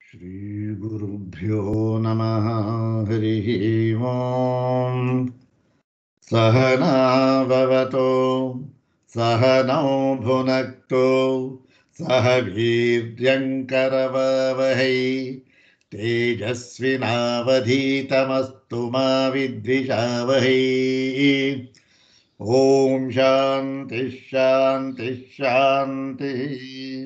श्रीगुरुभ्यो नमः हरिः ॐ सहना भवतो सहनौ भुनक्तो सह वीर्यङ्करवहै तेजस्विनावधीतमस्तु मा विद्विषावहै ॐ शान्तिः शान्तिः शान्तिः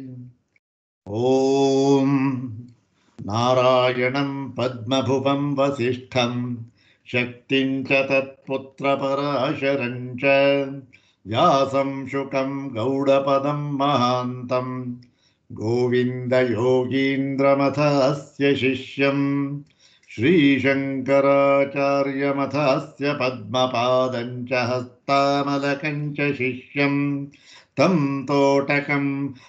ॐ नारायणं पद्मभुवं वसिष्ठं शक्तिं च तत्पुत्रपराशरं च व्यासं शुकं गौडपदं महान्तं गोविन्दयोगीन्द्रमथस्य शिष्यं श्रीशङ्कराचार्यमथस्य पद्मपादं च हस्तामलकं च शिष्यं तं तोटकं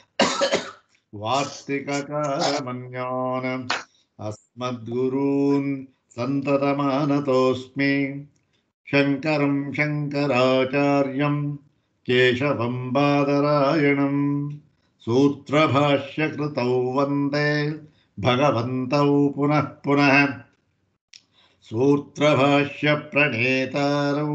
वार्तिककारमन्यान् अस्मद्गुरून् सन्ततमानतोऽस्मि शङ्करं शङ्कराचार्यं केशवं बादरायणं सूत्रभाष्यकृतौ वन्दे भगवन्तौ पुनः पुनः सूत्रभाष्यप्रणेतारौ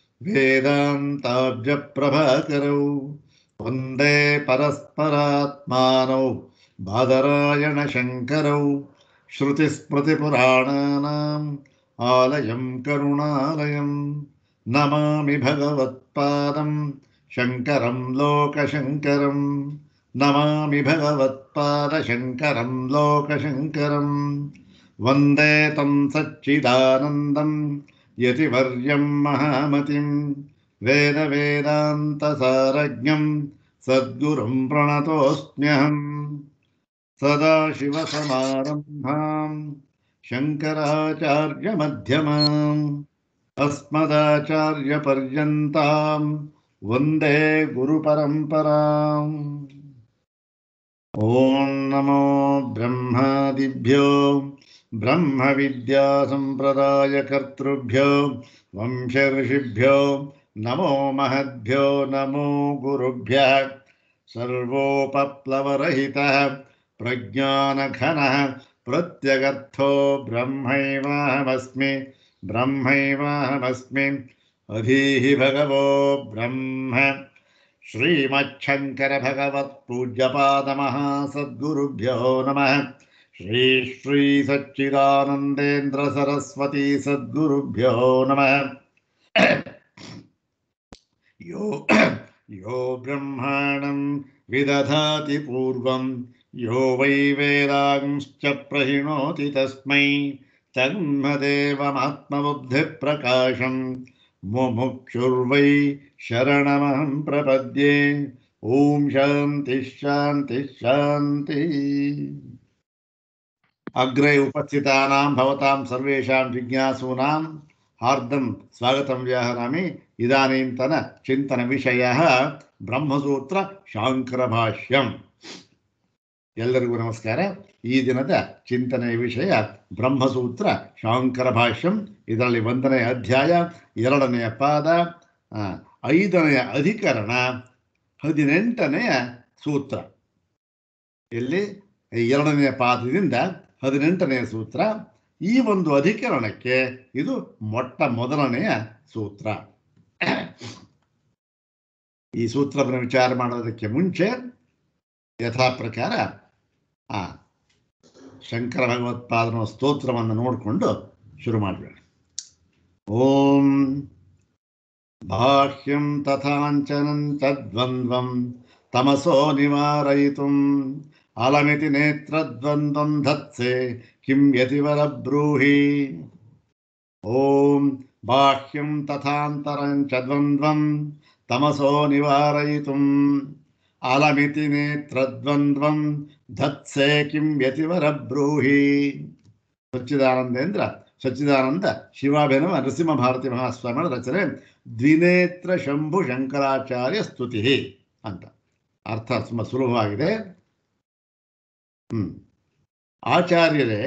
वेदान्ताब्जप्रभाकरौ वन्दे परस्परात्मानौ बादरायणशङ्करौ श्रुतिस्मृतिपुराणानाम् आलयं करुणालयं नमामि भगवत्पादं शङ्करं लोकशङ्करं नमामि भगवत्पादशङ्करं लोकशङ्करं वन्दे तं सच्चिदानन्दं यतिवर्यं महामतिं वेदवेदान्तसारज्ञं सद्गुरुं प्रणतोऽस्म्यहम् सदाशिवसमारम्भां शङ्कराचार्यमध्यमाम् अस्मदाचार्यपर्यन्तां वन्दे गुरुपरम्पराम् ॐ नमो ब्रह्मादिभ्यो ब्रह्मविद्यासम्प्रदायकर्तृभ्यो वंशऋषिभ्यो नमो महद्भ्यो नमो गुरुभ्यः सर्वोपप्लवरहितः प्रज्ञानघनः प्रत्यगर्थो ब्रह्मैवाहमस्मि ब्रह्मैवाहमस्मि अधीः भगवो ब्रह्म श्रीमच्छङ्करभगवत्पूज्यपादमहासद्गुरुभ्यो नमः श्री श्री सच्चिदानन्देन्द्रसरस्वती सद्गुरुभ्यो नमः यो यो ब्रह्माणं विदधाति पूर्वं यो वै वेदांश्च प्रहिणोति तस्मै तन्मदेवमात्मबुद्धिप्रकाशं मुमुक्षुर्वै शरणमहं प्रपद्ये ॐ शान्तिः शान्तिः शान्तिः अग्रे उपस्थितानां भवतां सर्वेषां जिज्ञासूनां हार्दं स्वागतं व्याहरामि इदानीन्तन चिन्तनविषयः ಬ್ರಹ್ಮಸೂತ್ರ ಶಾಂಕರಭಾಷ್ಯಂ ಎಲ್ಲರಿಗೂ ನಮಸ್ಕಾರ ಈ ದಿನದ ಚಿಂತನೆಯ ವಿಷಯ ಬ್ರಹ್ಮಸೂತ್ರ ಶಾಂಕರ ಭಾಷ್ಯಂ ಇದರಲ್ಲಿ ಒಂದನೆಯ ಅಧ್ಯಾಯ ಎರಡನೆಯ ಪಾದ ಆ, ಐದನೆಯ ಅಧಿಕರಣ ಹದಿನೆಂಟನೆಯ ಸೂತ್ರ ಇಲ್ಲಿ ಎರಡನೆಯ ಪಾದದಿಂದ ಹದಿನೆಂಟನೆಯ ಸೂತ್ರ ಈ ಒಂದು ಅಧಿಕರಣಕ್ಕೆ ಇದು ಮೊಟ್ಟ ಮೊದಲನೆಯ ಸೂತ್ರ ಈ ಸೂತ್ರವನ್ನು ವಿಚಾರ ಮಾಡೋದಕ್ಕೆ ಮುಂಚೆ ಯಥಾ ಪ್ರಕಾರ ಆ ಶಂಕರ ಭಗವತ್ಪಾದನ ಸ್ತೋತ್ರವನ್ನು ನೋಡಿಕೊಂಡು ಶುರು ಮಾಡಬೇಡ ಓಂ ಬಾಹ್ಯಂ ತಥಾಂಚನಂ ತದ್ವಂದ್ವಂ ತಮಸೋ ನಿವಾರಯಿತುಂ ಅಲಮಿತಿ ನೇತ್ರದ್ವಂದ್ವಂ ಧತ್ಸೆ ಕಿಂ ಯತಿವರ ಬ್ರೂಹಿ ಓಂ ಬಾಹ್ಯಂ ತಥಾಂತರಂ ಚ ದ್ವಂದ್ವಂ ತಮಸೋ ನಿವಾರಯಿತುಂ ಅಲಮಿತಿ ನೇತ್ರದ್ವಂದ್ವಂ ಧತ್ಸೆ ಕಿಂ ಯತಿವರ ಬ್ರೂಹಿ ಸಚ್ಚಿದಾನಂದೇಂದ್ರ ಸಚ್ಚಿದಾನಂದ ಶಿವಾಭಿನವ ನರಸಿಂಹ ಭಾರತಿ ಮಹಾಸ್ವಾಮಿಗಳ ರಚನೆ ದ್ವಿನೇತ್ರ ಶಂಭು ಶಂಕರಾಚಾರ್ಯ ಸ್ತುತಿ ಅಂತ ಅರ್ಥ ತುಂಬ ಸುಲಭವಾಗಿದೆ ಹ್ಮ್ ಆಚಾರ್ಯರೇ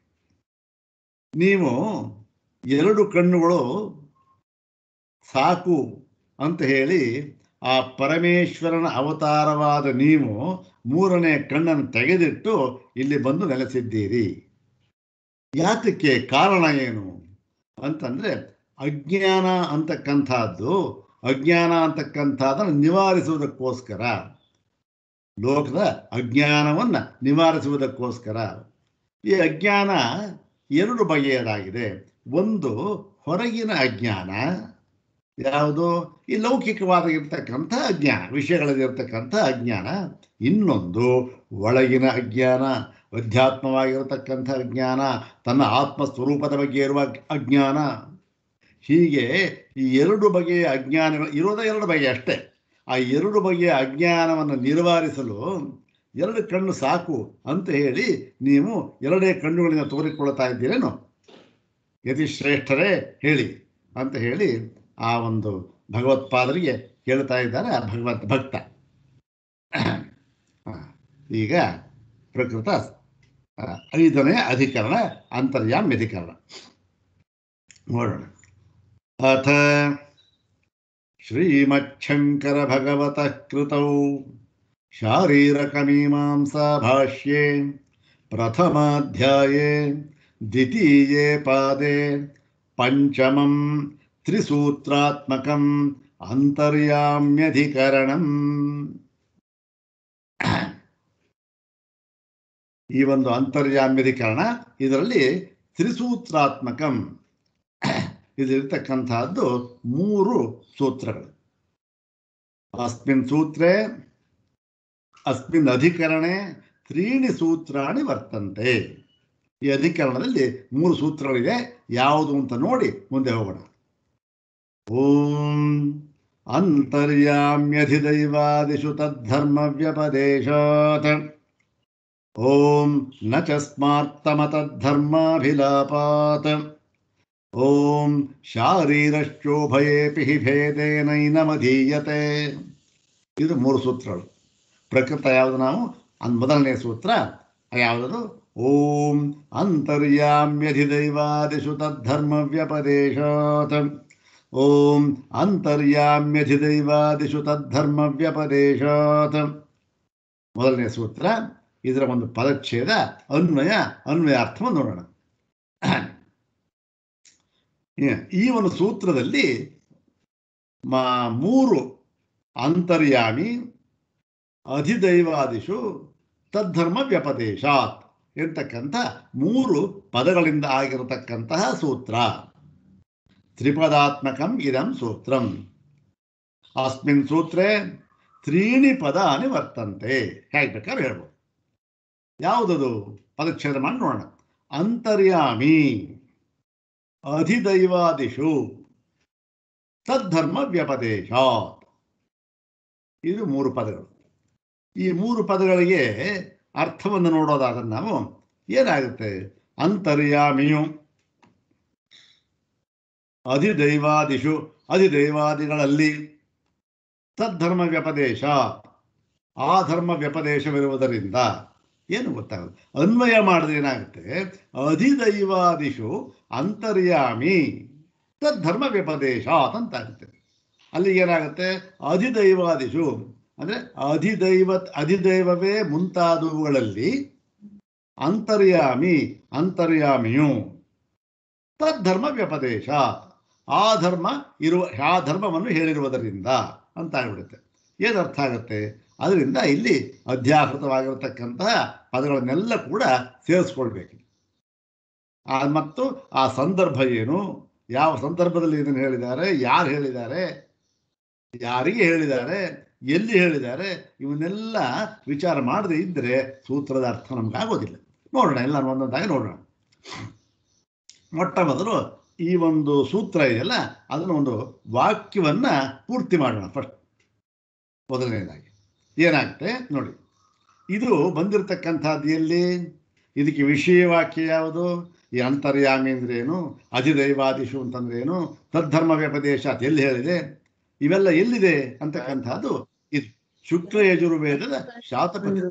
ನೀವು ಎರಡು ಕಣ್ಣುಗಳು ಸಾಕು ಅಂತ ಹೇಳಿ ಆ ಪರಮೇಶ್ವರನ ಅವತಾರವಾದ ನೀವು ಮೂರನೇ ಕಣ್ಣನ್ನು ತೆಗೆದಿಟ್ಟು ಇಲ್ಲಿ ಬಂದು ನೆಲೆಸಿದ್ದೀರಿ ಯಾತಕ್ಕೆ ಕಾರಣ ಏನು ಅಂತಂದ್ರೆ ಅಜ್ಞಾನ ಅಂತಕ್ಕಂಥದ್ದು ಅಜ್ಞಾನ ಅಂತಕ್ಕಂಥದ್ದನ್ನು ನಿವಾರಿಸುವುದಕ್ಕೋಸ್ಕರ ಲೋಕದ ಅಜ್ಞಾನವನ್ನ ನಿವಾರಿಸುವುದಕ್ಕೋಸ್ಕರ ಈ ಅಜ್ಞಾನ ಎರಡು ಬಗೆಯದಾಗಿದೆ ಒಂದು ಹೊರಗಿನ ಅಜ್ಞಾನ ಯಾವುದು ಈ ಲೌಕಿಕವಾಗಿರ್ತಕ್ಕಂಥ ಅಜ್ಞಾನ ವಿಷಯಗಳಲ್ಲಿರ್ತಕ್ಕಂಥ ಅಜ್ಞಾನ ಇನ್ನೊಂದು ಒಳಗಿನ ಅಜ್ಞಾನ ಅಧ್ಯಾತ್ಮವಾಗಿರತಕ್ಕಂಥ ಅಜ್ಞಾನ ತನ್ನ ಆತ್ಮ ಸ್ವರೂಪದ ಬಗ್ಗೆ ಇರುವ ಅಜ್ಞಾನ ಹೀಗೆ ಈ ಎರಡು ಬಗೆಯ ಅಜ್ಞಾನಗಳು ಇರೋದೇ ಎರಡು ಬಗೆ ಅಷ್ಟೇ ಆ ಎರಡು ಬಗೆಯ ಅಜ್ಞಾನವನ್ನು ನಿವಾರಿಸಲು ಎರಡು ಕಣ್ಣು ಸಾಕು ಅಂತ ಹೇಳಿ ನೀವು ಎರಡೇ ಕಣ್ಣುಗಳಿಂದ ತೋರಿಕೊಳ್ತಾ ಇದ್ದೀರೇನು ಯತಿಶ್ರೇಷ್ಠರೇ ಹೇಳಿ ಅಂತ ಹೇಳಿ ಆ ಒಂದು ಭಗವತ್ಪಾದರಿಗೆ ಹೇಳ್ತಾ ಇದ್ದಾರೆ ಆ ಭಗವತ್ ಭಕ್ತ ಹ, ಈಗ ಪ್ರಕೃತ ಆ, ಐದನೇ ಅಧಿಕರಣ ಅಂತರ್ಯಾಮ್ ಅಧಿಕರಣ ನೋಡೋಣ ಅಥ ಶ್ರೀಮಚ್ಛಂಕರ ಭಗವತಃ ಕೃತೌ ಶಾರೀರಕಮೀಮಾಂಸಾ ಭಾಷ್ಯೆ ಪ್ರಥಮಾಧ್ಯಾಯೇ ದ್ವಿತೀಯೇ ಪಾದೆ ಪಂಚಮಂ ತ್ರಿಸೂತ್ರಾತ್ಮಕಂ ಅಂತರ್ಯಾಮ್ಯಧಿಕರಣಂ ಈ ಒಂದು ಅಂತರ್ಯಾಮ್ಯಧಿಕರಣ ಇದರಲ್ಲಿ ತ್ರಿಸೂತ್ರಾತ್ಮಕಂ ಇದಿರ್ತಕ್ಕಂತಹದ್ದು ಮೂರು ಸೂತ್ರಗಳು ಅಸ್ಮಿನ್ ಸೂತ್ರೇ ಅಸ್ಮಿನ್ ಅಧಿಕರಣೆ ತ್ರೀಣಿ ಸೂತ್ರಾಣಿ ವರ್ತಂತೆ ಈ ಅಧಿಕರಣದಲ್ಲಿ ಮೂರು ಸೂತ್ರಗಳಿದೆ ಯಾವುದು ಅಂತ ನೋಡಿ ಮುಂದೆ ಹೋಗೋಣ ಓಂ ಅಂತರ್ಯಾಮ್ಯಧಿದೈವಾದಿಷು ತದ್ಧರ್ಮ ವ್ಯಪದೇಶಾತ್ ಓಂ ನ ಚ ಸ್ಮಾರ್ತಮತದ್ಧರ್ಮಾಭಿಲಾಪಾತ್ ಓಂ ಶಾರೀರಶ್ಚೋಭಯೇಪಿ ಹಿ ಭೇದೇನೈನಮಧೀಯತೆ ಇದು ಮೂರು ಸೂತ್ರಗಳು ಪ್ರಕೃತ ಯಾವುದು ನಾವು ಅನ್ ಮೊದಲನೇ ಸೂತ್ರ ಯಾವುದದು ಓಂ ಅಂತರ್ಯಾಮ್ಯಧಿದೈವಾದಿಷು ತದ್ಧರ್ಮ ವ್ಯಪದೇಶಾತ್ ಓಂ ಅಂತರ್ಯಾಮ್ಯಧಿದೈವಾದಿಷು ತದ್ಧರ್ಮ ವ್ಯಪದೇಶಾತ್ ಮೊದಲನೇ ಸೂತ್ರ ಇದರ ಒಂದು ಪದಚ್ಛೇದ ಅನ್ವಯ ಅನ್ವಯಾರ್ಥವನ್ನು ನೋಡೋಣ ಈ ಒಂದು ಸೂತ್ರದಲ್ಲಿ ಮಾ- ಮೂರು ಅಂತರ್ಯಾಮಿ ಅಧಿದೈವಾದಿಷು ತದ್ಧರ್ಮ ವ್ಯಪದೇಶಾತ್ ಇರ್ತಕ್ಕಂಥ ಮೂರು ಪದಗಳಿಂದ ಆಗಿರತಕ್ಕಂತಹ ಸೂತ್ರ ತ್ರಿಪದಾತ್ಮಕಂ ಇದಂ ಸೂತ್ರಂ ಅಸ್ಮಿನ್ ಸೂತ್ರೇ ತ್ರೀಣಿ ಪದಾನಿ ವರ್ತಂತೆ ಹೇಗೆ ಬೇಕಾದ್ರೆ ಹೇಳ್ಬೋದು ಯಾವುದದು ಪದಚ್ಛೇದ ಮಾಡಿ ನೋಡೋಣ ಅಂತರ್ಯಾಮಿ ಅಧಿದೈವಾದಿಷು ತದ್ಧರ್ಮ ವ್ಯಪದೇಶಾತ್ ಇದು ಮೂರು ಪದಗಳು ಈ ಮೂರು ಪದಗಳಿಗೆ ಅರ್ಥವನ್ನು ನೋಡೋದಾದ್ರೆ ನಾವು ಏನಾಗುತ್ತೆ ಅಂತರ್ಯಾಮಿಯು ಅಧಿದೈವಾದಿಷು ಅಧಿದೈವಾದಿಗಳಲ್ಲಿ ತದ್ಧರ್ಮ ವ್ಯಪದೇಶ ಆ ಧರ್ಮ ವ್ಯಪದೇಶವಿರುವುದರಿಂದ ಏನು ಗೊತ್ತಾಗುತ್ತೆ ಅನ್ವಯ ಮಾಡಿದ್ರೆ ಏನಾಗುತ್ತೆ ಅಧಿದೈವಾದಿಷು ಅಂತರ್ಯಾಮಿ ತದ್ಧರ್ಮ ವ್ಯಪದೇಶ ಅಂತ ಆಗುತ್ತೆ ಅಲ್ಲಿ ಏನಾಗುತ್ತೆ ಅಧಿದೈವಾದಿಷು ಅಂದರೆ ಅಧಿದೈವ ಅಧಿದೈವವೇ ಮುಂತಾದವುಗಳಲ್ಲಿ ಅಂತರ್ಯಾಮಿ ಅಂತರ್ಯಾಮಿಯು ತದ್ಧರ್ಮ ವ್ಯಪದೇಶ ಆ ಧರ್ಮ ಇರುವ ಆ ಧರ್ಮವನ್ನು ಹೇಳಿರುವುದರಿಂದ ಅಂತ ಆಗ್ಬಿಡುತ್ತೆ ಏನು ಅರ್ಥ ಆಗುತ್ತೆ ಅದರಿಂದ ಇಲ್ಲಿ ಅಧ್ಯಾಹೃತವಾಗಿರತಕ್ಕಂತಹ ಪದಗಳನ್ನೆಲ್ಲ ಕೂಡ ಸೇರಿಸ್ಕೊಳ್ಬೇಕು ಆ ಮತ್ತು ಆ ಸಂದರ್ಭ ಏನು ಯಾವ ಸಂದರ್ಭದಲ್ಲಿ ಇದನ್ನು ಹೇಳಿದ್ದಾರೆ ಯಾರು ಹೇಳಿದ್ದಾರೆ ಯಾರಿಗೆ ಹೇಳಿದ್ದಾರೆ ಎಲ್ಲಿ ಹೇಳಿದ್ದಾರೆ ಇವನ್ನೆಲ್ಲ ವಿಚಾರ ಮಾಡದೇ ಇದ್ದರೆ ಸೂತ್ರದ ಅರ್ಥ ನಮ್ಗೆ ಆಗೋದಿಲ್ಲ ನೋಡೋಣ ಎಲ್ಲ ಒಂದೊಂದಾಗಿ ನೋಡೋಣ ಮೊಟ್ಟ ಮೊದಲು ಈ ಒಂದು ಸೂತ್ರ ಇದೆಯಲ್ಲ ಅದನ್ನು ಒಂದು ವಾಕ್ಯವನ್ನ ಪೂರ್ತಿ ಮಾಡೋಣ ಫಸ್ಟ್ ಮೊದಲನೇದಾಗಿ ಏನಾಗುತ್ತೆ ನೋಡಿ ಇದು ಬಂದಿರತಕ್ಕಂಥದ್ದು ಎಲ್ಲಿ ಇದಕ್ಕೆ ವಿಷಯ ವಾಕ್ಯ ಯಾವುದು ಈ ಅಂತರ್ಯಾಮಿ ಅಂದ್ರೆ ಏನು ಅಧಿದೈವಾದಿಷು ಅಂತಂದ್ರೆ ಏನು ತದ್ಧರ್ಮ ವ್ಯಪದೇಶ ಅಂತ ಎಲ್ಲಿ ಹೇಳಿದೆ ಇವೆಲ್ಲ ಎಲ್ಲಿದೆ ಅಂತಕ್ಕಂಥದ್ದು ಇದು ಶುಕ್ಲ ಯಜುರ್ವೇದದ ಶಾತಪತಿ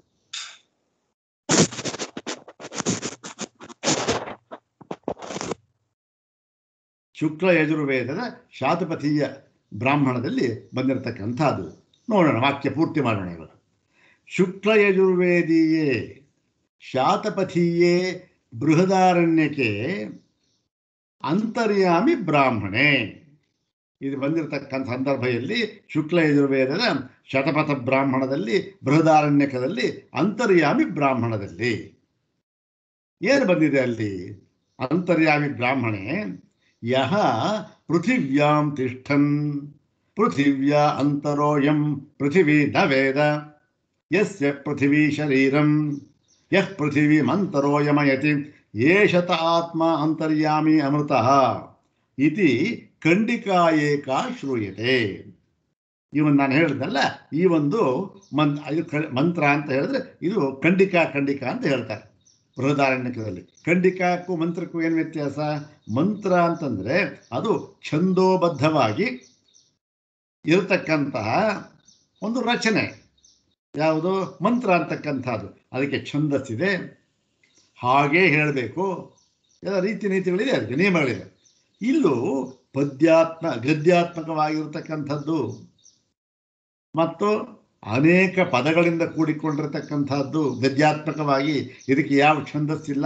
ಶುಕ್ಲ ಯಜುರ್ವೇದದ ಶಾತಪಥೀಯ ಬ್ರಾಹ್ಮಣದಲ್ಲಿ ಬಂದಿರತಕ್ಕಂಥದ್ದು ನೋಡೋಣ ವಾಕ್ಯ ಪೂರ್ತಿ ಮಾಡೋಣ ಇವಾಗ ಶುಕ್ಲಯಜುರ್ವೇದೀಯೇ ಶಾತಪಥೀಯೇ ಬೃಹದಾರಣ್ಯಕ್ಕೆ ಅಂತರ್ಯಾಮಿ ಬ್ರಾಹ್ಮಣೆ ಇದು ಬಂದಿರತಕ್ಕಂಥ ಸಂದರ್ಭದಲ್ಲಿ ಶುಕ್ಲ ಯಜುರ್ವೇದದ ಶತಪಥ ಬ್ರಾಹ್ಮಣದಲ್ಲಿ ಬೃಹದಾರಣ್ಯಕದಲ್ಲಿ ಅಂತರ್ಯಾಮಿ ಬ್ರಾಹ್ಮಣದಲ್ಲಿ ಏನು ಬಂದಿದೆ ಅಲ್ಲಿ ಅಂತರ್ಯಾಮಿ ಬ್ರಾಹ್ಮಣೆ ಯಹ ಪೃಥಿವ್ಯಾಂ ತಿಷ್ಠನ್ ಪೃಥಿವ್ಯಾ ಅಂತರೋಯಂ ಪೃಥಿವೀ ನ ವೇದ ಯಸ್ಯ ಪೃಥಿವೀ ಶರೀರಂ ಯಃ ಪೃಥಿವೀಮಂತರೋಯಮಯತಿ ಏಷತ ಆತ್ಮ ಅಂತರ್ಯಾಮಿ ಅಮೃತಃ ಇತಿ ಖಂಡಿಕಾಯೇಕ ಶ್ರೂಯತೆ ಇವನ್ ನಾನು ಹೇಳಿದ್ನಲ್ಲ ಈ ಒಂದು ಮನ್ ಇದು ಕ- ಮಂತ್ರ ಅಂತ ಹೇಳಿದ್ರೆ ಇದು ಖಂಡಿಕಾ ಖಂಡಿಕಾ ಅಂತ ಹೇಳ್ತಾರೆ ಬೃಹದಾರಣ್ಯಕದಲ್ಲಿ ಖಂಡಿಕಾಕ್ಕೂ ಮಂತ್ರಕ್ಕೂ ಏನು ವ್ಯತ್ಯಾಸ ಮಂತ್ರ ಅಂತಂದ್ರೆ ಅದು ಛಂದೋಬದ್ಧವಾಗಿ ಇರತಕ್ಕಂತಹ ಒಂದು ರಚನೆ ಯಾವುದು ಮಂತ್ರ ಅಂತಕ್ಕಂಥದ್ದು ಅದಕ್ಕೆ ಛಂದಸ್ಸಿದೆ ಹಾಗೇ ಹೇಳಬೇಕು ಎಲ್ಲ ರೀತಿ ನೀತಿಗಳಿದೆ ಅದಕ್ಕೆ ನಿಯಮಗಳಿದೆ ಇಲ್ಲೂ ಪದ್ಯಾತ್ಮ ಗದ್ಯಾತ್ಮಕವಾಗಿರತಕ್ಕಂಥದ್ದು ಮತ್ತು ಅನೇಕ ಪದಗಳಿಂದ ಕೂಡಿಕೊಂಡಿರತಕ್ಕಂಥದ್ದು ಗದ್ಯಾತ್ಮಕವಾಗಿ ಇದಕ್ಕೆ ಯಾವ ಛಂದಸ್ಸಿಲ್ಲ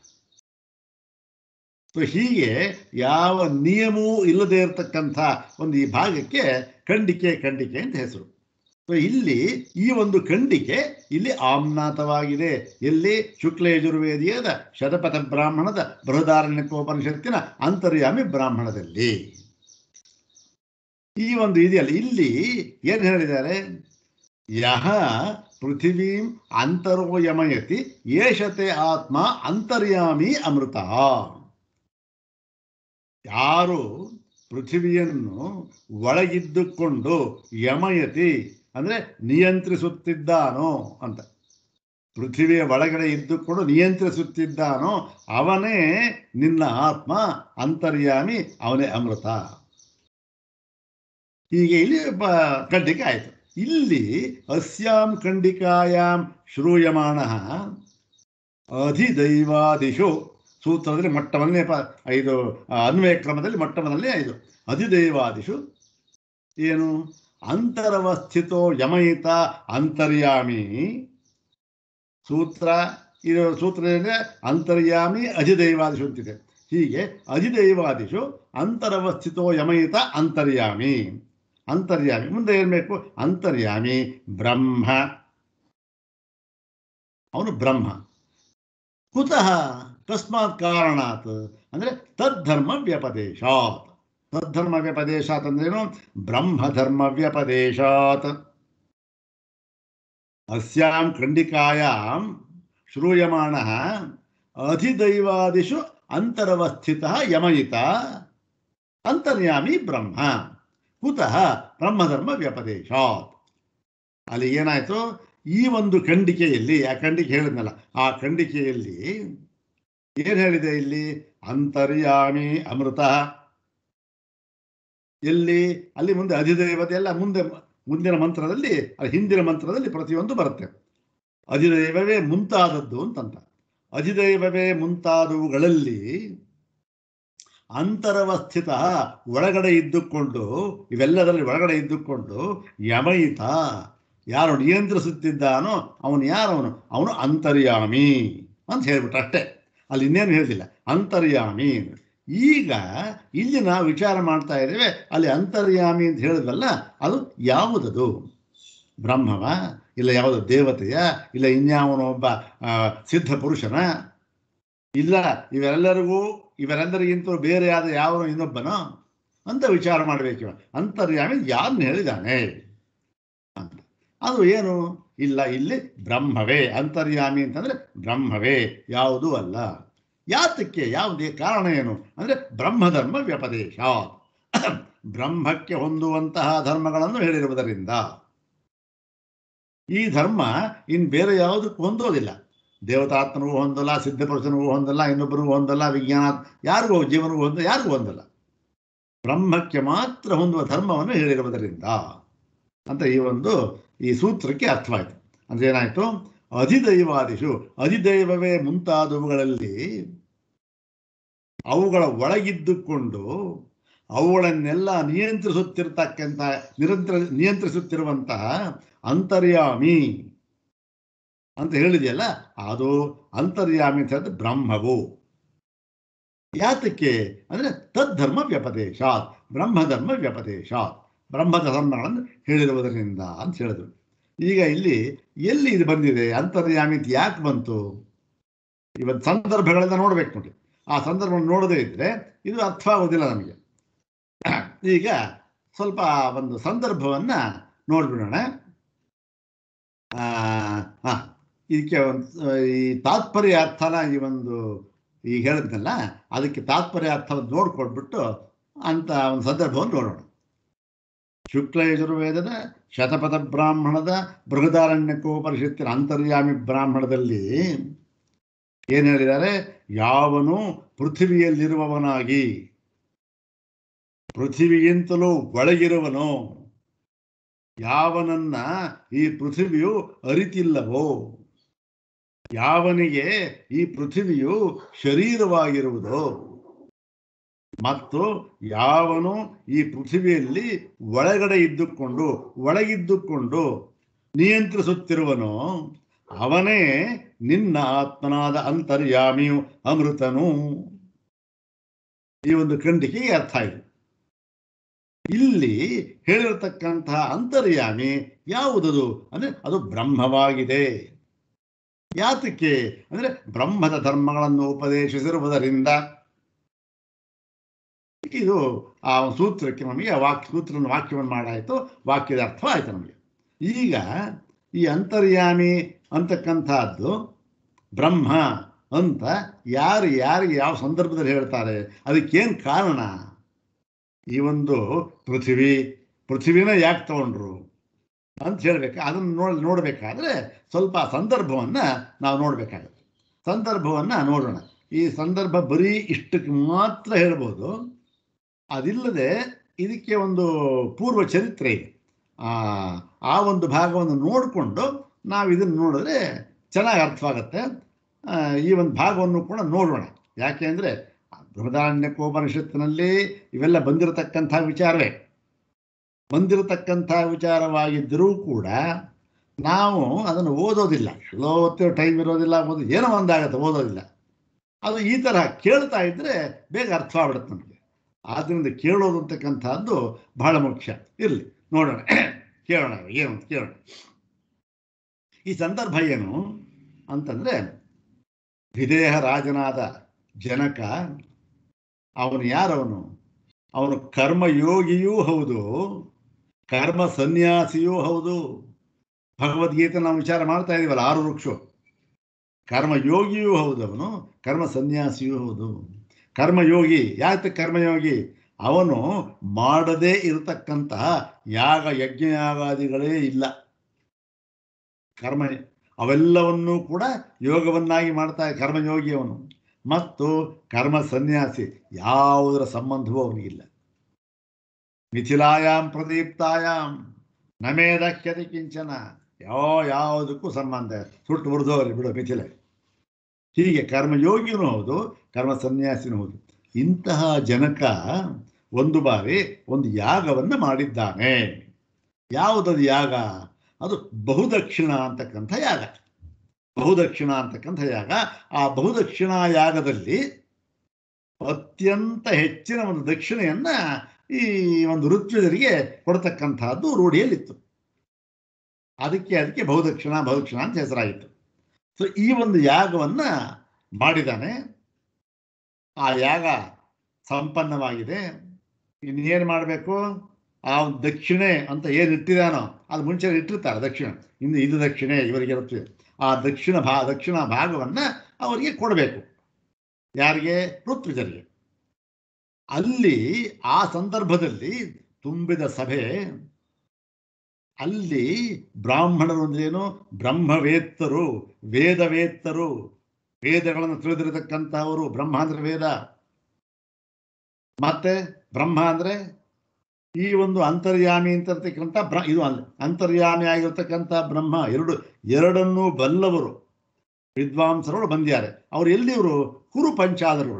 ಸೊ ಹೀಗೆ ಯಾವ ನಿಯಮವೂ ಇಲ್ಲದೆ ಇರತಕ್ಕಂಥ ಒಂದು ಈ ಭಾಗಕ್ಕೆ ಖಂಡಿಕೆ ಖಂಡಿಕೆ ಅಂತ ಹೆಸರು ಸೊ ಇಲ್ಲಿ ಈ ಒಂದು ಖಂಡಿಕೆ ಇಲ್ಲಿ ಆಮ್ನಾತವಾಗಿದೆ ಎಲ್ಲಿ ಶುಕ್ಲ ಯಜುರ್ವೇದಿಯದ ಶತಪಥ ಬ್ರಾಹ್ಮಣದ ಬೃಹದಾರಣ್ಯಕೋಪನಿಷತ್ತಿನ ಅಂತರ್ಯಾಮಿ ಬ್ರಾಹ್ಮಣದಲ್ಲಿ ಈ ಒಂದು ಇದೆಯಲ್ಲ ಇಲ್ಲಿ ಏನು ಹೇಳಿದ್ದಾರೆ ಯಹ ಪೃಥಿವೀಂ ಅಂತರೋ ಯಮಯತಿ ಏಷತೆ ಆತ್ಮ ಅಂತರ್ಯಾಮಿ ಅಮೃತ ಯಾರು ಪೃಥಿವಿಯನ್ನು ಒಳಗಿದ್ದುಕೊಂಡು ಯಮಯತಿ ಅಂದ್ರೆ ನಿಯಂತ್ರಿಸುತ್ತಿದ್ದಾನೋ ಅಂತ ಪೃಥಿವಿಯ ಒಳಗಡೆ ಇದ್ದುಕೊಂಡು ನಿಯಂತ್ರಿಸುತ್ತಿದ್ದಾನೋ ಅವನೇ ನಿನ್ನ ಆತ್ಮ ಅಂತರ್ಯಾಮಿ ಅವನೇ ಅಮೃತ ಹೀಗೆ ಇಲ್ಲಿ ಬ- ಖಂಡಿಕೆ ಆಯಿತು ಇಲ್ಲಿ ಅಸ್ಯಾಂ ಖಂಡಿಕಾಯಾಂ ಶ್ರೂಯಮಾಣ ಅಧಿದೈವಾದಿಷು ಸೂತ್ರದಲ್ಲಿ ಮೊಟ್ಟ ಮೊದಲನೇ ಪ ಇದು ಆ, ಅನ್ವಯ ಕ್ರಮದಲ್ಲಿ ಮೊಟ್ಟ ಮೊದಲನೇ ಇದು ಅಧಿದೈವಾದಿಷು ಏನು ಅಂತರವಸ್ಥಿತೋ ಯಮಯಿತ ಅಂತರ್ಯಾಮಿ ಸೂತ್ರ ಇದು ಸೂತ್ರದಿಂದ ಅಂತರ್ಯಾಮಿ ಅಧಿದೈವಾದಿಷು ಅಂತಿದೆ ಹೀಗೆ ಅಧಿದೈವಾದಿಷು ಅಂತರವಸ್ಥಿತೋ ಯಮಯಿತ ಅಂತರ್ಯಾಮಿ ಅಂತರ್ಯಾಮಿ ಮುಂದೆ ಏನ್ ಬೇಕು ಅಂತರ್ಯಾಮಿ ಬ್ರಹ್ಮ ಅವನು ಬ್ರಹ್ಮ ಕುತಃ ಕಸ್ಮಾತ್ ಕಾರಣಾತ್ ಅಂದ್ರೆ ತದ್ಧರ್ಮ ವ್ಯಪದೇಶಾತ್ ತದ್ಧರ್ಮ ವ್ಯಪದೇಶಾತ್ ಅಂದ್ರೇನು ಬ್ರಹ್ಮಧರ್ಮ ವ್ಯಪದೇಶಾತ್ ಅಸ್ಯಾಂ ಖಂಡಿಕಾಯಾಂ ಶ್ರೂಯಮಾಣ ಅಧಿದೈವಾದಿಷು ಅಂತರವಸ್ಥಿತ ಯಮಯಿತ ಅಂತರ್ಯಾಮಿ ಬ್ರಹ್ಮ ಕುತಃ ಬ್ರಹ್ಮಧರ್ಮ ವ್ಯಪದೇಶಾತ್ ಅಲ್ಲಿ ಏನಾಯ್ತು ಈ ಒಂದು ಖಂಡಿಕೆಯಲ್ಲಿ ಆ ಖಂಡಿಕೆ ಹೇಳಿದ್ನಲ್ಲ ಆ ಖಂಡಿಕೆಯಲ್ಲಿ ಏನ್ ಹೇಳಿದೆ ಇಲ್ಲಿ ಅಂತರ್ಯಾಮಿ ಅಮೃತ ಎಲ್ಲಿ ಅಲ್ಲಿ ಮುಂದೆ ಅಧಿದೈವತೆ ಎಲ್ಲ ಮುಂದೆ ಮುಂದಿನ ಮಂತ್ರದಲ್ಲಿ ಆ ಹಿಂದಿನ ಮಂತ್ರದಲ್ಲಿ ಪ್ರತಿಯೊಂದು ಬರುತ್ತೆ ಅಧಿದೈವವೇ ಮುಂತಾದದ್ದು ಅಂತಂತ ಅಧಿದೈವವೇ ಮುಂತಾದವುಗಳಲ್ಲಿ ಅಂತರವಸ್ಥಿತ ಒಳಗಡೆ ಇದ್ದುಕೊಂಡು ಇವೆಲ್ಲದರಲ್ಲಿ ಒಳಗಡೆ ಇದ್ದುಕೊಂಡು ಯಮಯಿತ ಯಾರು ನಿಯಂತ್ರಿಸುತ್ತಿದ್ದಾನೋ ಅವನು ಯಾರವನು ಅವನು ಅಂತರ್ಯಾಮಿ ಅಂತ ಹೇಳ್ಬಿಟ್ಟು ಅಷ್ಟೇ ಅಲ್ಲಿ ಇನ್ನೇನು ಹೇಳಿಲ್ಲ ಅಂತರ್ಯಾಮಿ ಈಗ ಇಲ್ಲಿ ನಾವು ವಿಚಾರ ಮಾಡ್ತಾ ಇದ್ದೇವೆ ಅಲ್ಲಿ ಅಂತರ್ಯಾಮಿ ಅಂತ ಹೇಳಿದ್ವಲ್ಲ ಅದು ಯಾವುದದು ಬ್ರಹ್ಮವ ಇಲ್ಲ ಯಾವುದು ದೇವತೆಯ ಇಲ್ಲ ಇನ್ಯಾವನೋ ಒಬ್ಬ ಆ, ಸಿದ್ಧ ಪುರುಷನ ಇಲ್ಲ ಇವೆಲ್ಲರಿಗೂ ಇವೆಲ್ಲರಿಗಿಂತ ಬೇರೆಯಾದ ಯಾವ ಇನ್ನೊಬ್ಬನೋ ಅಂತ ವಿಚಾರ ಮಾಡಬೇಕು ಅಂತರ್ಯಾಮಿ ಯಾರನ್ನ ಹೇಳಿದಾನೆ ಅಂತ ಅದು ಏನು ಇಲ್ಲ ಇಲ್ಲಿ ಬ್ರಹ್ಮವೇ ಅಂತರ್ಯಾಮಿ ಅಂತಂದ್ರೆ ಬ್ರಹ್ಮವೇ ಯಾವುದೂ ಅಲ್ಲ ಯಾತಕ್ಕೆ ಯಾವುದೇ ಕಾರಣ ಏನು ಅಂದ್ರೆ ಬ್ರಹ್ಮಧರ್ಮ ವ್ಯಪದೇಶ ಬ್ರಹ್ಮಕ್ಕೆ ಹೊಂದುವಂತಹ ಧರ್ಮಗಳನ್ನು ಹೇಳಿರುವುದರಿಂದ ಈ ಧರ್ಮ ಇನ್ ಬೇರೆ ಯಾವುದಕ್ಕೂ ಹೊಂದೋದಿಲ್ಲ ದೇವತಾತ್ಮನಿಗೂ ಹೊಂದಲ್ಲ ಸಿದ್ಧಪುರುಷನಿಗೂ ಹೊಂದಲ್ಲ ಇನ್ನೊಬ್ಬರಿಗೂ ಹೊಂದಲ್ಲ ವಿಜ್ಞಾನ ಯಾರಿಗೂ ಜೀವನಿಗೂ ಹೊಂದ ಯಾರಿಗೂ ಹೊಂದಲ್ಲ ಬ್ರಹ್ಮಕ್ಕೆ ಮಾತ್ರ ಹೊಂದುವ ಧರ್ಮವನ್ನು ಹೇಳಿರುವುದರಿಂದ ಅಂತ ಈ ಒಂದು ಈ ಸೂತ್ರಕ್ಕೆ ಅರ್ಥವಾಯಿತು ಅಂದ್ರೆ ಏನಾಯ್ತು ಅಧಿದೈವಾದಿಷು ಅಧಿದೈವವೇ ಮುಂತಾದವುಗಳಲ್ಲಿ ಅವುಗಳ ಒಳಗಿದ್ದುಕೊಂಡು ಅವುಗಳನ್ನೆಲ್ಲ ನಿಯಂತ್ರಿಸುತ್ತಿರ್ತಕ್ಕಂಥ ನಿರಂತರ ನಿಯಂತ್ರಿಸುತ್ತಿರುವಂತಹ ಅಂತರ್ಯಾಮಿ ಅಂತ ಹೇಳಿದೆಯಲ್ಲ ಅದು ಅಂತರ್ಯಾಮಿ ಅಂತ ಹೇಳಿದ್ರೆ ಬ್ರಹ್ಮವು ಯಾತಕ್ಕೆ ಅಂದರೆ ತದ್ಧರ್ಮ ವ್ಯಪದೇಶಾತ್ ಬ್ರಹ್ಮಧರ್ಮ ವ್ಯಪದೇಶಾತ್ ಬ್ರಹ್ಮದ ಧರ್ಮಗಳನ್ನು ಹೇಳಿರುವುದರಿಂದ ಅಂತ ಹೇಳಿದ್ರು ಈಗ ಇಲ್ಲಿ ಎಲ್ಲಿ ಇದು ಬಂದಿದೆ ಅಂತರ್ಯಾಮಿ ಅಂತ ಯಾಕೆ ಬಂತು ಇವತ್ತು ಸಂದರ್ಭಗಳಿಂದ ನೋಡ್ಬೇಕು ನೋಡಿ ಆ ಸಂದರ್ಭವನ್ನು ನೋಡದೇ ಇದ್ರೆ ಇದು ಅರ್ಥವಾಗೋದಿಲ್ಲ ನಮಗೆ ಈಗ ಸ್ವಲ್ಪ ಒಂದು ಸಂದರ್ಭವನ್ನ ನೋಡ್ಬಿಡೋಣ ಆ, ಹಾ ಇದಕ್ಕೆ ಒಂದು ಈ ತಾತ್ಪರ್ಯ ಅರ್ಥನ ಈ ಒಂದು ಈಗ ಹೇಳಿದ್ನಲ್ಲ ಅದಕ್ಕೆ ತಾತ್ಪರ್ಯ ಅರ್ಥವನ್ನು ನೋಡ್ಕೊಳ್ಬಿಟ್ಟು ಅಂತ ಒಂದು ಸಂದರ್ಭವನ್ನು ನೋಡೋಣ ಶುಕ್ಲ ಯಜುರ್ವೇದದ ಶತಪಥ ಬ್ರಾಹ್ಮಣದ ಬೃಹದಾರಣ್ಯಕೋಪನಿಷತ್ತಿನ ಅಂತರ್ಯಾಮಿ ಬ್ರಾಹ್ಮಣದಲ್ಲಿ ಏನು ಹೇಳಿದ್ದಾರೆ ಯಾವನು ಪೃಥಿವಿಯಲ್ಲಿರುವವನಾಗಿ ಪೃಥಿವಿಗಿಂತಲೂ ಒಳಗಿರುವನು ಯಾವನನ್ನ ಈ ಪೃಥಿವಿಯು ಅರಿತಿಲ್ಲವೋ ಯಾವನಿಗೆ ಈ ಪೃಥಿವಿಯು ಶರೀರವಾಗಿರುವುದೋ ಮತ್ತು ಯಾವನು ಈ ಪೃಥಿವಿಯಲ್ಲಿ ಒಳಗಡೆ ಇದ್ದುಕೊಂಡು ಒಳಗಿದ್ದುಕೊಂಡು ನಿಯಂತ್ರಿಸುತ್ತಿರುವನೋ ಅವನೇ ನಿನ್ನ ಆತ್ಮನಾದ ಅಂತರ್ಯಾಮಿಯು ಅಮೃತನು ಈ ಒಂದು ಖಂಡಿಕೆಗೆ ಅರ್ಥ ಇದೆ ಇಲ್ಲಿ ಹೇಳಿರತಕ್ಕಂತಹ ಅಂತರ್ಯಾಮಿ ಯಾವುದದು ಅಂದ್ರೆ ಅದು ಬ್ರಹ್ಮವಾಗಿದೆ ಯಾತಕ್ಕೆ ಅಂದ್ರೆ ಬ್ರಹ್ಮದ ಧರ್ಮಗಳನ್ನು ಉಪದೇಶಿಸಿರುವುದರಿಂದ ಇದು ಆ ಸೂತ್ರಕ್ಕೆ ನಮಗೆ ಆ ವಾಕ್ಯ ಸೂತ್ರನ ವಾಕ್ಯವನ್ನು ಮಾಡಾಯಿತು ವಾಕ್ಯದ ಅರ್ಥವಾಯಿತು ನಮಗೆ ಈಗ ಈ ಅಂತರ್ಯಾಮಿ ಅಂತಕ್ಕಂಥದ್ದು ಬ್ರಹ್ಮ ಅಂತ ಯಾರು ಯಾರಿಗೆ ಯಾವ ಸಂದರ್ಭದಲ್ಲಿ ಹೇಳ್ತಾರೆ ಅದಕ್ಕೇನು ಕಾರಣ ಈ ಒಂದು ಪೃಥ್ವಿ ಪೃಥ್ವಿನ ಯಾಕೆ ತಗೊಂಡ್ರು ಅಂತ ಹೇಳ್ಬೇಕು ಅದನ್ನು ನೋಡ್ ನೋಡಬೇಕಾದ್ರೆ ಸ್ವಲ್ಪ ಸಂದರ್ಭವನ್ನ ನಾವು ನೋಡಬೇಕಾಗುತ್ತೆ ಸಂದರ್ಭವನ್ನ ನೋಡೋಣ ಈ ಸಂದರ್ಭ ಬರೀ ಇಷ್ಟಕ್ಕೆ ಮಾತ್ರ ಹೇಳ್ಬೋದು ಅದಿಲ್ಲದೆ ಇದಕ್ಕೆ ಒಂದು ಪೂರ್ವ ಚರಿತ್ರೆ ಇದೆ ಆ ಆ ಒಂದು ಭಾಗವನ್ನು ನೋಡಿಕೊಂಡು ನಾವು ಇದನ್ನು ನೋಡಿದ್ರೆ ಚೆನ್ನಾಗಿ ಅರ್ಥವಾಗುತ್ತೆ ಆ, ಈ ಒಂದು ಭಾಗವನ್ನು ಕೂಡ ನೋಡೋಣ ಯಾಕೆ ಅಂದರೆ ಬೃಹದಾರಣ್ಯಕೋಪನಿಷತ್ತಿನಲ್ಲಿ ಇವೆಲ್ಲ ಬಂದಿರತಕ್ಕಂಥ ವಿಚಾರವೇ ಬಂದಿರತಕ್ಕಂಥ ವಿಚಾರವಾಗಿದ್ದರೂ ಕೂಡ ನಾವು ಅದನ್ನು ಓದೋದಿಲ್ಲ ಎಲ್ಲೋ ಓದ್ತಿರೋ ಟೈಮ್ ಇರೋದಿಲ್ಲ ಓದು ಏನೋ ಒಂದಾಗತ್ತೆ ಓದೋದಿಲ್ಲ ಅದು ಈ ಥರ ಕೇಳ್ತಾ ಇದ್ದರೆ ಬೇಗ ಅರ್ಥ ಆಗ್ಬಿಡುತ್ತೆ ನಮಗೆ ಆದ್ದರಿಂದ ಕೇಳೋದು ಅಂತಕ್ಕಂಥದ್ದು ಬಹಳ ಮುಖ್ಯ ಇರಲಿ ನೋಡೋಣ ಕೇಳೋಣ ಏನು ಅಂತ ಕೇಳೋಣ ಈ ಸಂದರ್ಭ ಏನು ಅಂತಂದ್ರೆ ವಿದೇಹ ರಾಜನಾದ ಜನಕ ಅವನು ಯಾರವನು ಅವನು ಕರ್ಮಯೋಗಿಯೂ ಹೌದು ಕರ್ಮ ಸನ್ಯಾಸಿಯೂ ಹೌದು ಭಗವದ್ಗೀತೆ ನಾವು ವಿಚಾರ ಮಾಡ್ತಾ ಇದೀವಲ್ಲ ಆರು ವೃಕ್ಷ ಕರ್ಮಯೋಗಿಯೂ ಹೌದು ಅವನು ಕರ್ಮ ಸನ್ಯಾಸಿಯೂ ಹೌದು ಕರ್ಮಯೋಗಿ ಯಾಕೆ ಕರ್ಮಯೋಗಿ ಅವನು ಮಾಡದೇ ಇರತಕ್ಕಂತಹ ಯಾಗ ಯಜ್ಞಯಾಗಾದಿಗಳೇ ಇಲ್ಲ ಕರ್ಮ ಅವೆಲ್ಲವನ್ನೂ ಕೂಡ ಯೋಗವನ್ನಾಗಿ ಮಾಡ್ತಾ ಕರ್ಮಯೋಗಿ ಅವನು ಮತ್ತು ಕರ್ಮ ಸನ್ಯಾಸಿ ಯಾವುದರ ಸಂಬಂಧವೂ ಅವನಿಗಿಲ್ಲ ಮಿಥಿಲಾಯಾಮ್ ಪ್ರದೀಪ್ತಾಯಾಮ್ ನಮೇದಕ್ಯತೆ ಕಿಂಚನ ಯಾವ ಯಾವುದಕ್ಕೂ ಸಂಬಂಧ ಇಲ್ಲ. ಸುಟ್ಟು ಮುರಿದೋರಿ ಬಿಡು ಮಿಥಿಲೆ ಹೀಗೆ ಕರ್ಮಯೋಗಿನೂ ಹೌದು ಕರ್ಮ ಸನ್ಯಾಸಿನೂ ಹೌದು ಇಂತಹ ಜನಕ ಒಂದು ಬಾರಿ ಒಂದು ಯಾಗವನ್ನು ಮಾಡಿದ್ದಾನೆ ಯಾವುದದು ಯಾಗ ಅದು ಬಹುದಕ್ಷಿಣ ಅಂತಕ್ಕಂಥ ಯಾಗ ಬಹುದಕ್ಷಿಣ ಅಂತಕ್ಕಂಥ ಯಾಗ ಆ ಬಹುದಕ್ಷಿಣ ಯಾಗದಲ್ಲಿ ಅತ್ಯಂತ ಹೆಚ್ಚಿನ ಒಂದು ದಕ್ಷಿಣೆಯನ್ನ ಈ ಒಂದು ಋತ್ವಿಜರಿಗೆ ಕೊಡ್ತಕ್ಕಂತಹದ್ದು ರೂಢಿಯಲ್ಲಿತ್ತು ಅದಕ್ಕೆ ಅದಕ್ಕೆ ಬಹುದಕ್ಷಿಣ ಬಹುದಕ್ಷಿಣ ಅಂತ ಹೆಸರಾಯಿತು ಸೊ ಈ ಒಂದು ಯಾಗವನ್ನ ಮಾಡಿದಾನೆ ಆ ಯಾಗ ಸಂಪನ್ನವಾಗಿದೆ ಇನ್ನೇನು ಮಾಡಬೇಕು ಆ ಒಂದು ದಕ್ಷಿಣೆ ಅಂತ ಏನು ಇಟ್ಟಿದಾನೋ ಅದು ಮುಂಚೆ ಇಟ್ಟಿರ್ತಾರೆ ದಕ್ಷಿಣ ಇನ್ನು ಇದು ದಕ್ಷಿಣೆ ಇವರಿಗೆ ಇರುತ್ತೆ ಆ ದಕ್ಷಿಣ ಭಾ ದಕ್ಷಿಣ ಭಾಗವನ್ನ ಅವರಿಗೆ ಕೊಡಬೇಕು ಯಾರಿಗೆ ಋತ್ವಿಜರಿಗೆ ಅಲ್ಲಿ ಆ ಸಂದರ್ಭದಲ್ಲಿ ತುಂಬಿದ ಸಭೆ ಅಲ್ಲಿ ಬ್ರಾಹ್ಮಣರು ಅಂದ್ರೇನು ಬ್ರಹ್ಮವೇತ್ತರು ವೇದವೇತ್ತರು ವೇದಗಳನ್ನು ತಿಳಿದಿರತಕ್ಕಂಥವರು ಬ್ರಹ್ಮ ಅಂದ್ರೆ ವೇದ ಮತ್ತೆ ಬ್ರಹ್ಮ ಅಂದ್ರೆ ಈ ಒಂದು ಅಂತರ್ಯಾಮಿ ಅಂತಕ್ಕಂಥ ಬ್ರ ಇದು ಅಲ್ಲ ಅಂತರ್ಯಾಮಿ ಆಗಿರ್ತಕ್ಕಂಥ ಬ್ರಹ್ಮ ಎರಡು ಎರಡನ್ನೂ ಬಲ್ಲವರು ವಿದ್ವಾಂಸರುಗಳು ಬಂದಿದ್ದಾರೆ ಅವ್ರು ಎಲ್ಲಿವರು ಕುರು ಪಂಚಾದರುಗಳು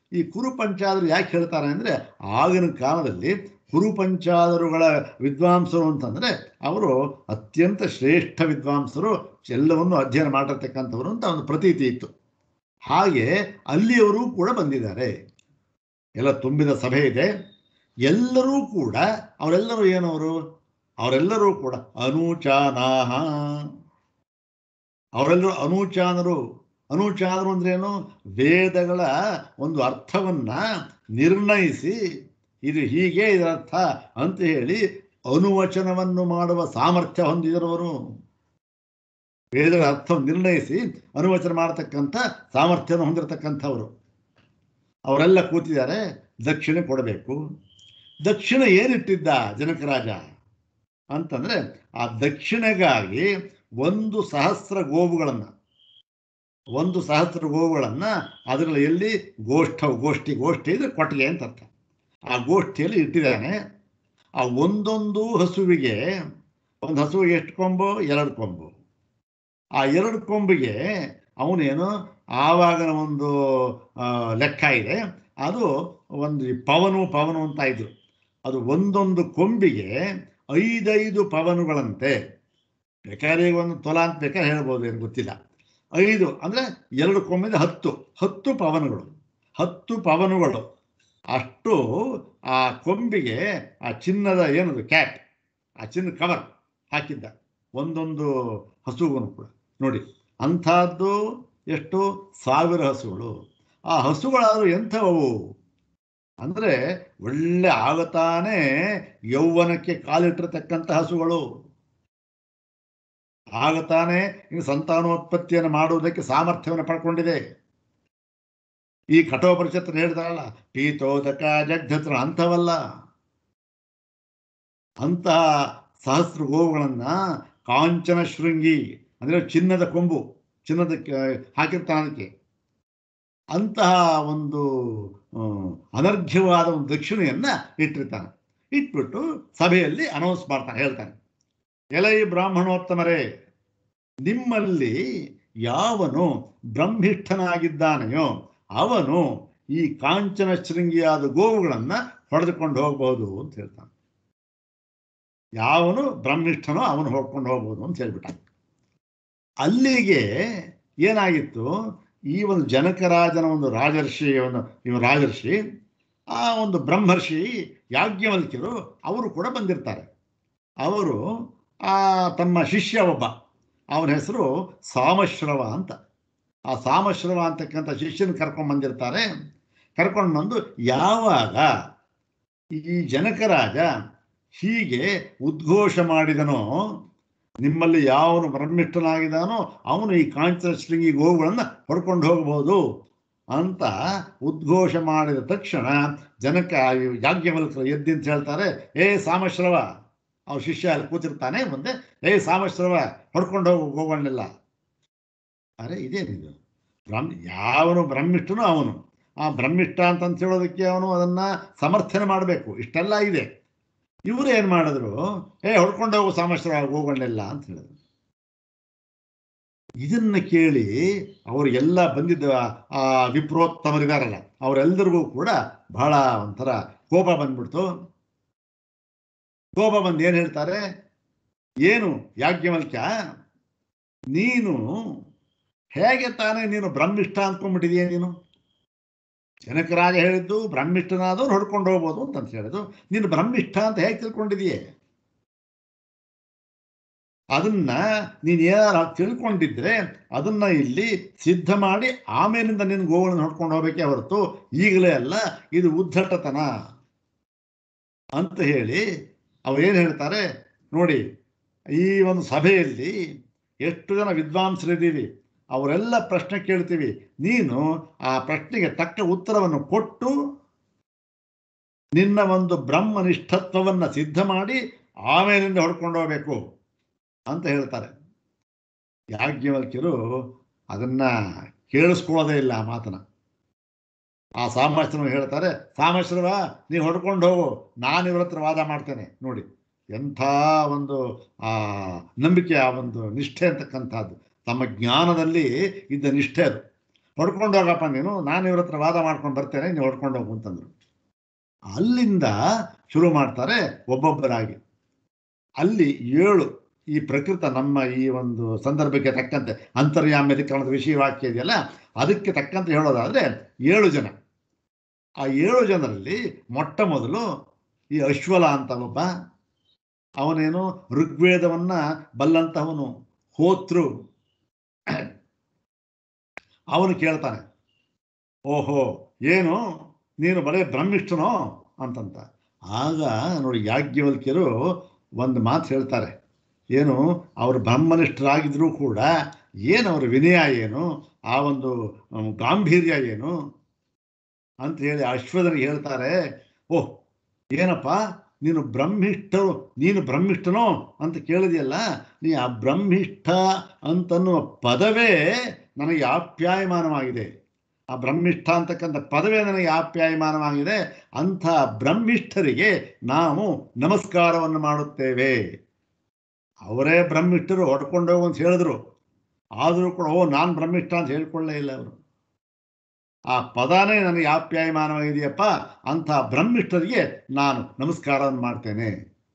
ಈ ಕುರು ಪಂಚಾದರು ಯಾಕೆ ಹೇಳ್ತಾರೆ ಅಂದರೆ ಆಗಿನ ಕಾಲದಲ್ಲಿ ಕುರು ಪಂಚಾದರುಗಳ ವಿದ್ವಾಂಸರು ಅಂತಂದರೆ ಅವರು ಅತ್ಯಂತ ಶ್ರೇಷ್ಠ ವಿದ್ವಾಂಸರು ಎಲ್ಲವನ್ನು ಅಧ್ಯಯನ ಮಾಡಿರ್ತಕ್ಕಂಥವ್ರು ಅಂತ ಒಂದು ಪ್ರತೀತಿ ಇತ್ತು ಹಾಗೆ ಅಲ್ಲಿಯವರು ಕೂಡ ಬಂದಿದ್ದಾರೆ ಎಲ್ಲ ತುಂಬಿದ ಸಭೆ ಇದೆ ಎಲ್ಲರೂ ಕೂಡ ಅವರೆಲ್ಲರೂ ಏನವರು ಅವರೆಲ್ಲರೂ ಕೂಡ ಅನೂಚಾನಾಹ ಅವರೆಲ್ಲರೂ ಅನೂಚಾನರು ಅನೂಚಾನರು ಅಂದ್ರೇನು ವೇದಗಳ ಒಂದು ಅರ್ಥವನ್ನ ನಿರ್ಣಯಿಸಿ ಇದು ಹೀಗೆ ಇದರ ಅರ್ಥ ಅಂತ ಹೇಳಿ ಅನುವಚನವನ್ನು ಮಾಡುವ ಸಾಮರ್ಥ್ಯ ಹೊಂದಿದರವರು ವೇದಗಳ ಅರ್ಥವನ್ನು ನಿರ್ಣಯಿಸಿ ಅನುವಚನ ಮಾಡತಕ್ಕಂಥ ಸಾಮರ್ಥ್ಯವನ್ನು ಹೊಂದಿರತಕ್ಕಂಥವರು ಅವರೆಲ್ಲ ಕೂತಿದ್ದಾರೆ ದಕ್ಷಿಣೆ ಕೊಡಬೇಕು ದಕ್ಷಿಣ ಏನಿಟ್ಟಿದ್ದ ಜನಕರಾಜ ಅಂತಂದ್ರೆ ಆ ದಕ್ಷಿಣೆಗಾಗಿ ಒಂದು ಸಹಸ್ರ ಗೋವುಗಳನ್ನು ಒಂದು ಸಹಸ್ರ ಗೋವುಗಳನ್ನು ಅದರಲ್ಲಿ ಎಲ್ಲಿ ಗೋಷ್ಠ ಗೋಷ್ಠಿ ಗೋಷ್ಠಿ ಇದ್ರೆ ಕೊಟ್ಟಿಗೆ ಅಂತ ಅರ್ಥ ಆ ಗೋಷ್ಠಿಯಲ್ಲಿ ಇಟ್ಟಿದ್ದಾನೆ ಆ ಒಂದೊಂದು ಹಸುವಿಗೆ ಒಂದು ಹಸುವಿಗೆ ಎಷ್ಟು ಕೊಂಬು ಎರಡು ಕೊಂಬು ಆ ಎರಡು ಕೊಂಬಿಗೆ ಅವನೇನು ಆವಾಗಿನ ಒಂದು ಆ, ಲೆಕ್ಕ ಇದೆ ಅದು ಒಂದು ಈ ಪವನು ಪವನು ಅಂತ ಇದ್ರು ಅದು ಒಂದೊಂದು ಕೊಂಬಿಗೆ ಐದೈದು ಪವನುಗಳಂತೆ ಬೇಕಾದ್ರೆ ಈಗ ಒಂದು ತೊಲ ಅಂತ ಬೇಕಾದ್ರೆ ಹೇಳ್ಬೋದು ಏನು ಗೊತ್ತಿಲ್ಲ ಐದು ಅಂದರೆ ಎರಡು ಕೊಂಬಿಂದ ಹತ್ತು ಹತ್ತು ಪವನಗಳು ಹತ್ತು ಪವನುಗಳು ಅಷ್ಟು ಆ ಕೊಂಬಿಗೆ ಆ ಚಿನ್ನದ ಏನದು ಕ್ಯಾಪ್ ಆ ಚಿನ್ನ ಕವರ್ ಹಾಕಿದ್ದ ಒಂದೊಂದು ಹಸುಗೂ ಕೂಡ ನೋಡಿ ಅಂಥದ್ದು ಎಷ್ಟು ಸಾವಿರ ಹಸುಗಳು ಆ ಹಸುಗಳಾದರೂ ಎಂಥವು ಅಂದರೆ ಒಳ್ಳೆ ಆಗತಾನೆ ಯೌವನಕ್ಕೆ ಕಾಲಿಟ್ಟಿರತಕ್ಕಂಥ ಹಸುಗಳು ಆಗತಾನೆ ಇನ್ನು ಸಂತಾನೋತ್ಪತ್ತಿಯನ್ನು ಮಾಡುವುದಕ್ಕೆ ಸಾಮರ್ಥ್ಯವನ್ನು ಪಡ್ಕೊಂಡಿದೆ ಈ ಕಠೋಪರಿಷತ್ತು ಹೇಳ್ತಾರಲ್ಲ ಪೀತೋದಕ ಜಗ್ಧತ್ರ ಅಂಥವಲ್ಲ ಅಂತಹ ಸಹಸ್ರ ಗೋವುಗಳನ್ನ ಕಾಂಚನ ಶೃಂಗಿ ಅಂದರೆ ಚಿನ್ನದ ಕೊಂಬು ಚಿನ್ನದ ಕ- ಹಾಕಿರ್ತಾನೆ ಅದಕ್ಕೆ ಅಂತಹ ಒಂದು ಆ, ಅನರ್ಘ್ಯವಾದ ಒಂದು ದಕ್ಷಿಣೆಯನ್ನ ಇಟ್ಟಿರ್ತಾನೆ ಇಟ್ಬಿಟ್ಟು ಸಭೆಯಲ್ಲಿ ಅನೌನ್ಸ್ ಮಾಡ್ತಾನೆ ಹೇಳ್ತಾನೆ ಎಲೈ ಬ್ರಾಹ್ಮಣೋತ್ತಮರೇ ನಿಮ್ಮಲ್ಲಿ ಯಾವನು ಬ್ರಹ್ಮಿಷ್ಠನಾಗಿದ್ದಾನೆಯೋ ಅವನು ಈ ಕಾಂಚನ ಶೃಂಗಿಯಾದ ಗೋವುಗಳನ್ನ ಹೊಡೆದುಕೊಂಡು ಹೋಗಬಹುದು ಅಂತ ಹೇಳ್ತಾನೆ ಯಾವನು ಬ್ರಹ್ಮಿಷ್ಠನೋ ಅವನು ಹೊಡ್ಕೊಂಡು ಹೋಗ್ಬೋದು ಅಂತ ಹೇಳ್ಬಿಟ್ಟ ಅಲ್ಲಿಗೆ ಏನಾಗಿತ್ತು ಈ ಒಂದು ಜನಕರಾಜನ ಒಂದು ರಾಜರ್ಷಿ ಒಂದು ಇವ ರಾಜರ್ಷಿ ಆ ಒಂದು ಬ್ರಹ್ಮರ್ಷಿ ಯಾಜ್ಞವಲ್ಕ್ಯರು ಅವರು ಕೂಡ ಬಂದಿರ್ತಾರೆ ಅವರು ಆ ತಮ್ಮ ಶಿಷ್ಯ ಒಬ್ಬ ಅವನ ಹೆಸರು ಸಾಮಶ್ರವ ಅಂತ ಆ ಸಾಮಶ್ರವ ಅಂತಕ್ಕಂಥ ಶಿಷ್ಯನ ಕರ್ಕೊಂಡು ಬಂದಿರ್ತಾರೆ ಕರ್ಕೊಂಡು ಬಂದು ಯಾವಾಗ ಈ ಜನಕರಾಜ ಹೀಗೆ ಉದ್ಘೋಷ ಮಾಡಿದನೋ ನಿಮ್ಮಲ್ಲಿ ಯಾವನು ಬ್ರಹ್ಮಿಷ್ಠನಾಗಿದ್ದಾನೋ ಅವನು ಈ ಕಾಂಚನ ಶೃಂಗಿ ಗೋವುಗಳನ್ನು ಹೊಡ್ಕೊಂಡು ಹೋಗಬಹುದು ಅಂತ ಉದ್ಘೋಷ ಮಾಡಿದ ತಕ್ಷಣ ಜನಕ ಯಾಜ್ಞವಲ್ಕರು ಎದ್ದಿ ಅಂತ ಹೇಳ್ತಾರೆ ಏ ಸಾಮಶ್ರವ ಅವ್ರ ಶಿಷ್ಯ ಅಲ್ಲಿ ಕೂತಿರ್ತಾನೆ ಮುಂದೆ ಏ ಸಾಮಶ್ರವ ಹೊಡ್ಕೊಂಡು ಹೋಗು ಗೋಗಳನ್ನೆಲ್ಲ ಅರೆ ಇದೇನಿದು ಬ್ರಹ್ಮ ಯಾವನು ಬ್ರಹ್ಮಿಷ್ಠನೋ ಅವನು ಆ ಬ್ರಹ್ಮಿಷ್ಠ ಅಂತ ಹೇಳೋದಕ್ಕೆ ಅವನು ಅದನ್ನ ಸಮರ್ಥನೆ ಮಾಡಬೇಕು ಇಷ್ಟೆಲ್ಲ ಇದೆ ಇವರು ಏನು ಮಾಡಿದ್ರು ಏ ಹೊಡ್ಕೊಂಡು ಹೋಗು ಸಾಮಶ್ರ ಗೋಗಳನ್ನೆಲ್ಲ ಅಂತ ಹೇಳಿದ್ರು ಇದನ್ನ ಕೇಳಿ ಅವರಿಗೆಲ್ಲ ಬಂದಿದ್ದ ಆ ವಿಪ್ರೋತ್ತಮರಿದಾರಲ್ಲ ಅವರೆಲ್ಲರಿಗೂ ಕೂಡ ಬಹಳ ಒಂಥರ ಕೋಪ ಬಂದ್ಬಿಡ್ತು ಕೋಪ ಬಂದು ಏನು ಹೇಳ್ತಾರೆ ಏನು ಯಾಜ್ಞವಲ್ಕ್ಯ ನೀನು ಹೇಗೆ ತಾನೇ ನೀನು ಬ್ರಹ್ಮಿಷ್ಠ ಅಂದ್ಕೊಂಡ್ಬಿಟ್ಟಿದೀಯ ನೀನು ಜನಕರಾಜ ಹೇಳಿದ್ದು ಬ್ರಹ್ಮಿಷ್ಠನಾದವ್ರು ಹೊಡ್ಕೊಂಡು ಹೋಗ್ಬೋದು ಅಂತ ಹೇಳಿದ್ದು ನೀನು ಬ್ರಹ್ಮಿಷ್ಠ ಅಂತ ಹೇಗೆ ತಿಳ್ಕೊಂಡಿದೀಯ ಅದನ್ನ ನೀನು ಏನಾರು ತಿಳ್ಕೊಂಡಿದ್ರೆ ಅದನ್ನ ಇಲ್ಲಿ ಸಿದ್ಧ ಮಾಡಿ ಆಮೇಲಿಂದ ನಿನ್ನ ಗೋಗಳನ್ನು ಹೊಡ್ಕೊಂಡು ಹೋಗ್ಬೇಕೇ ಹೊರತು ಈಗಲೇ ಅಲ್ಲ ಇದು ಉದ್ದಟತನ ಅಂತ ಹೇಳಿ ಅವ್ರು ಏನು ಹೇಳ್ತಾರೆ ನೋಡಿ ಈ ಒಂದು ಸಭೆಯಲ್ಲಿ ಎಷ್ಟು ಜನ ವಿದ್ವಾಂಸರಿದ್ದೀವಿ ಅವರೆಲ್ಲ ಪ್ರಶ್ನೆ ಕೇಳ್ತೀವಿ ನೀನು ಆ ಪ್ರಶ್ನೆಗೆ ತಕ್ಕ ಉತ್ತರವನ್ನು ಕೊಟ್ಟು ನಿನ್ನ ಒಂದು ಬ್ರಹ್ಮನಿಷ್ಠತ್ವವನ್ನು ಸಿದ್ಧ ಮಾಡಿ ಆಮೇಲಿಂದ ಹೊಡ್ಕೊಂಡು ಹೋಗ್ಬೇಕು ಅಂತ ಹೇಳ್ತಾರೆ ಯಾಜ್ಞವಲ್ಕ್ಯರು ಅದನ್ನ ಕೇಳಿಸ್ಕೊಳ್ಳೋದೇ ಇಲ್ಲ ಆ ಮಾತನ್ನ ಆ ಸಾಮಾಶ್ರಮ ಹೇಳ್ತಾರೆ ಸಾಮಾಶ್ರವ ನೀವು ಹೊಡ್ಕೊಂಡು ಹೋಗು ನಾನು ಇವ್ರ ಹತ್ರ ವಾದ ಮಾಡ್ತೇನೆ ನೋಡಿ ಎಂಥ ಒಂದು ಆ ನಂಬಿಕೆ ಆ ಒಂದು ನಿಷ್ಠೆ ಅಂತಕ್ಕಂಥದ್ದು ತಮ್ಮ ಜ್ಞಾನದಲ್ಲಿ ಇದ್ದ ನಿಷ್ಠೆ ಅದು ಹೊಡ್ಕೊಂಡು ಹೋಗಪ್ಪ ನೀನು ನಾನು ಇವ್ರ ಹತ್ರ ವಾದ ಮಾಡ್ಕೊಂಡು ಬರ್ತೇನೆ ನೀವು ಹೊಡ್ಕೊಂಡು ಹೋಗು ಅಂತಂದ್ರು ಅಲ್ಲಿಂದ ಶುರು ಮಾಡ್ತಾರೆ ಒಬ್ಬೊಬ್ಬರಾಗಿ ಅಲ್ಲಿ ಏಳು ಈ ಪ್ರಕೃತ ನಮ್ಮ ಈ ಒಂದು ಸಂದರ್ಭಕ್ಕೆ ತಕ್ಕಂತೆ ಅಂತರ್ಯಾಮ್ಯಧಿಕರಣದ ವಿಷಯ ವಾಕ್ಯ ಇದೆಯಲ್ಲ ಅದಕ್ಕೆ ತಕ್ಕಂತೆ ಹೇಳೋದಾದ್ರೆ ಏಳು ಜನ ಆ ಏಳು ಜನರಲ್ಲಿ ಮೊಟ್ಟ ಮೊದಲು ಈ ಅಶ್ವಲ ಅಂತ ಒಬ್ಬ ಅವನೇನು ಋಗ್ವೇದವನ್ನ ಬಲ್ಲಂತಹವನು ಹೋತೃ ಅವನು ಕೇಳ್ತಾನೆ ಓಹೋ ಏನು ನೀನು ಬರೇ ಬ್ರಹ್ಮಿಷ್ಠನೋ ಅಂತಂತ ಆಗ ನೋಡಿ ಯಾಜ್ಞವಲ್ಕ್ಯರು ಒಂದು ಮಾತು ಹೇಳ್ತಾರೆ ಏನು ಅವರು ಬ್ರಹ್ಮನಿಷ್ಠರಾಗಿದ್ರೂ ಕೂಡ ಏನು ಅವ್ರ ವಿನಯ ಏನು ಆ ಒಂದು ಅಹ್, ಗಾಂಭೀರ್ಯ ಏನು ಅಂತ ಹೇಳಿ ಅಶ್ವದನಿಗೆ ಹೇಳ್ತಾರೆ ಓಹ್ ಏನಪ್ಪ ನೀನು ಬ್ರಹ್ಮಿಷ್ಠರು ನೀನು ಬ್ರಹ್ಮಿಷ್ಠನೋ ಅಂತ ಕೇಳಿದೆಯಲ್ಲ ನೀ ಆ ಬ್ರಹ್ಮಿಷ್ಠ ಅಂತನ್ನುವ ಪದವೇ ನನಗೆ ಆಪ್ಯಾಯಮಾನವಾಗಿದೆ ಆ ಬ್ರಹ್ಮಿಷ್ಠ ಅಂತಕ್ಕಂಥ ಪದವೇ ನನಗೆ ಆಪ್ಯಾಯಮಾನವಾಗಿದೆ ಅಂಥ ಬ್ರಹ್ಮಿಷ್ಠರಿಗೆ ನಾವು ನಮಸ್ಕಾರವನ್ನು ಮಾಡುತ್ತೇವೆ ಅವರೇ ಬ್ರಹ್ಮಿಷ್ಠರು ಹೊಡ್ಕೊಂಡು ಹೋಗು ಅಂತ ಹೇಳಿದ್ರು ಆದರೂ ಕೂಡ ಓ ನಾನು ಬ್ರಹ್ಮಿಷ್ಠ ಅಂತ ಹೇಳ್ಕೊಳ್ಳೇ ಇಲ್ಲ ಅವರು ಆ ಪದನೇ ನನಗೆ ಆಪ್ಯಾಯಮಾನವಾಗಿದೆಯಪ್ಪ ಅಂಥ ಬ್ರಹ್ಮಿಷ್ಠರಿಗೆ ನಾನು ನಮಸ್ಕಾರವನ್ನು ಮಾಡ್ತೇನೆ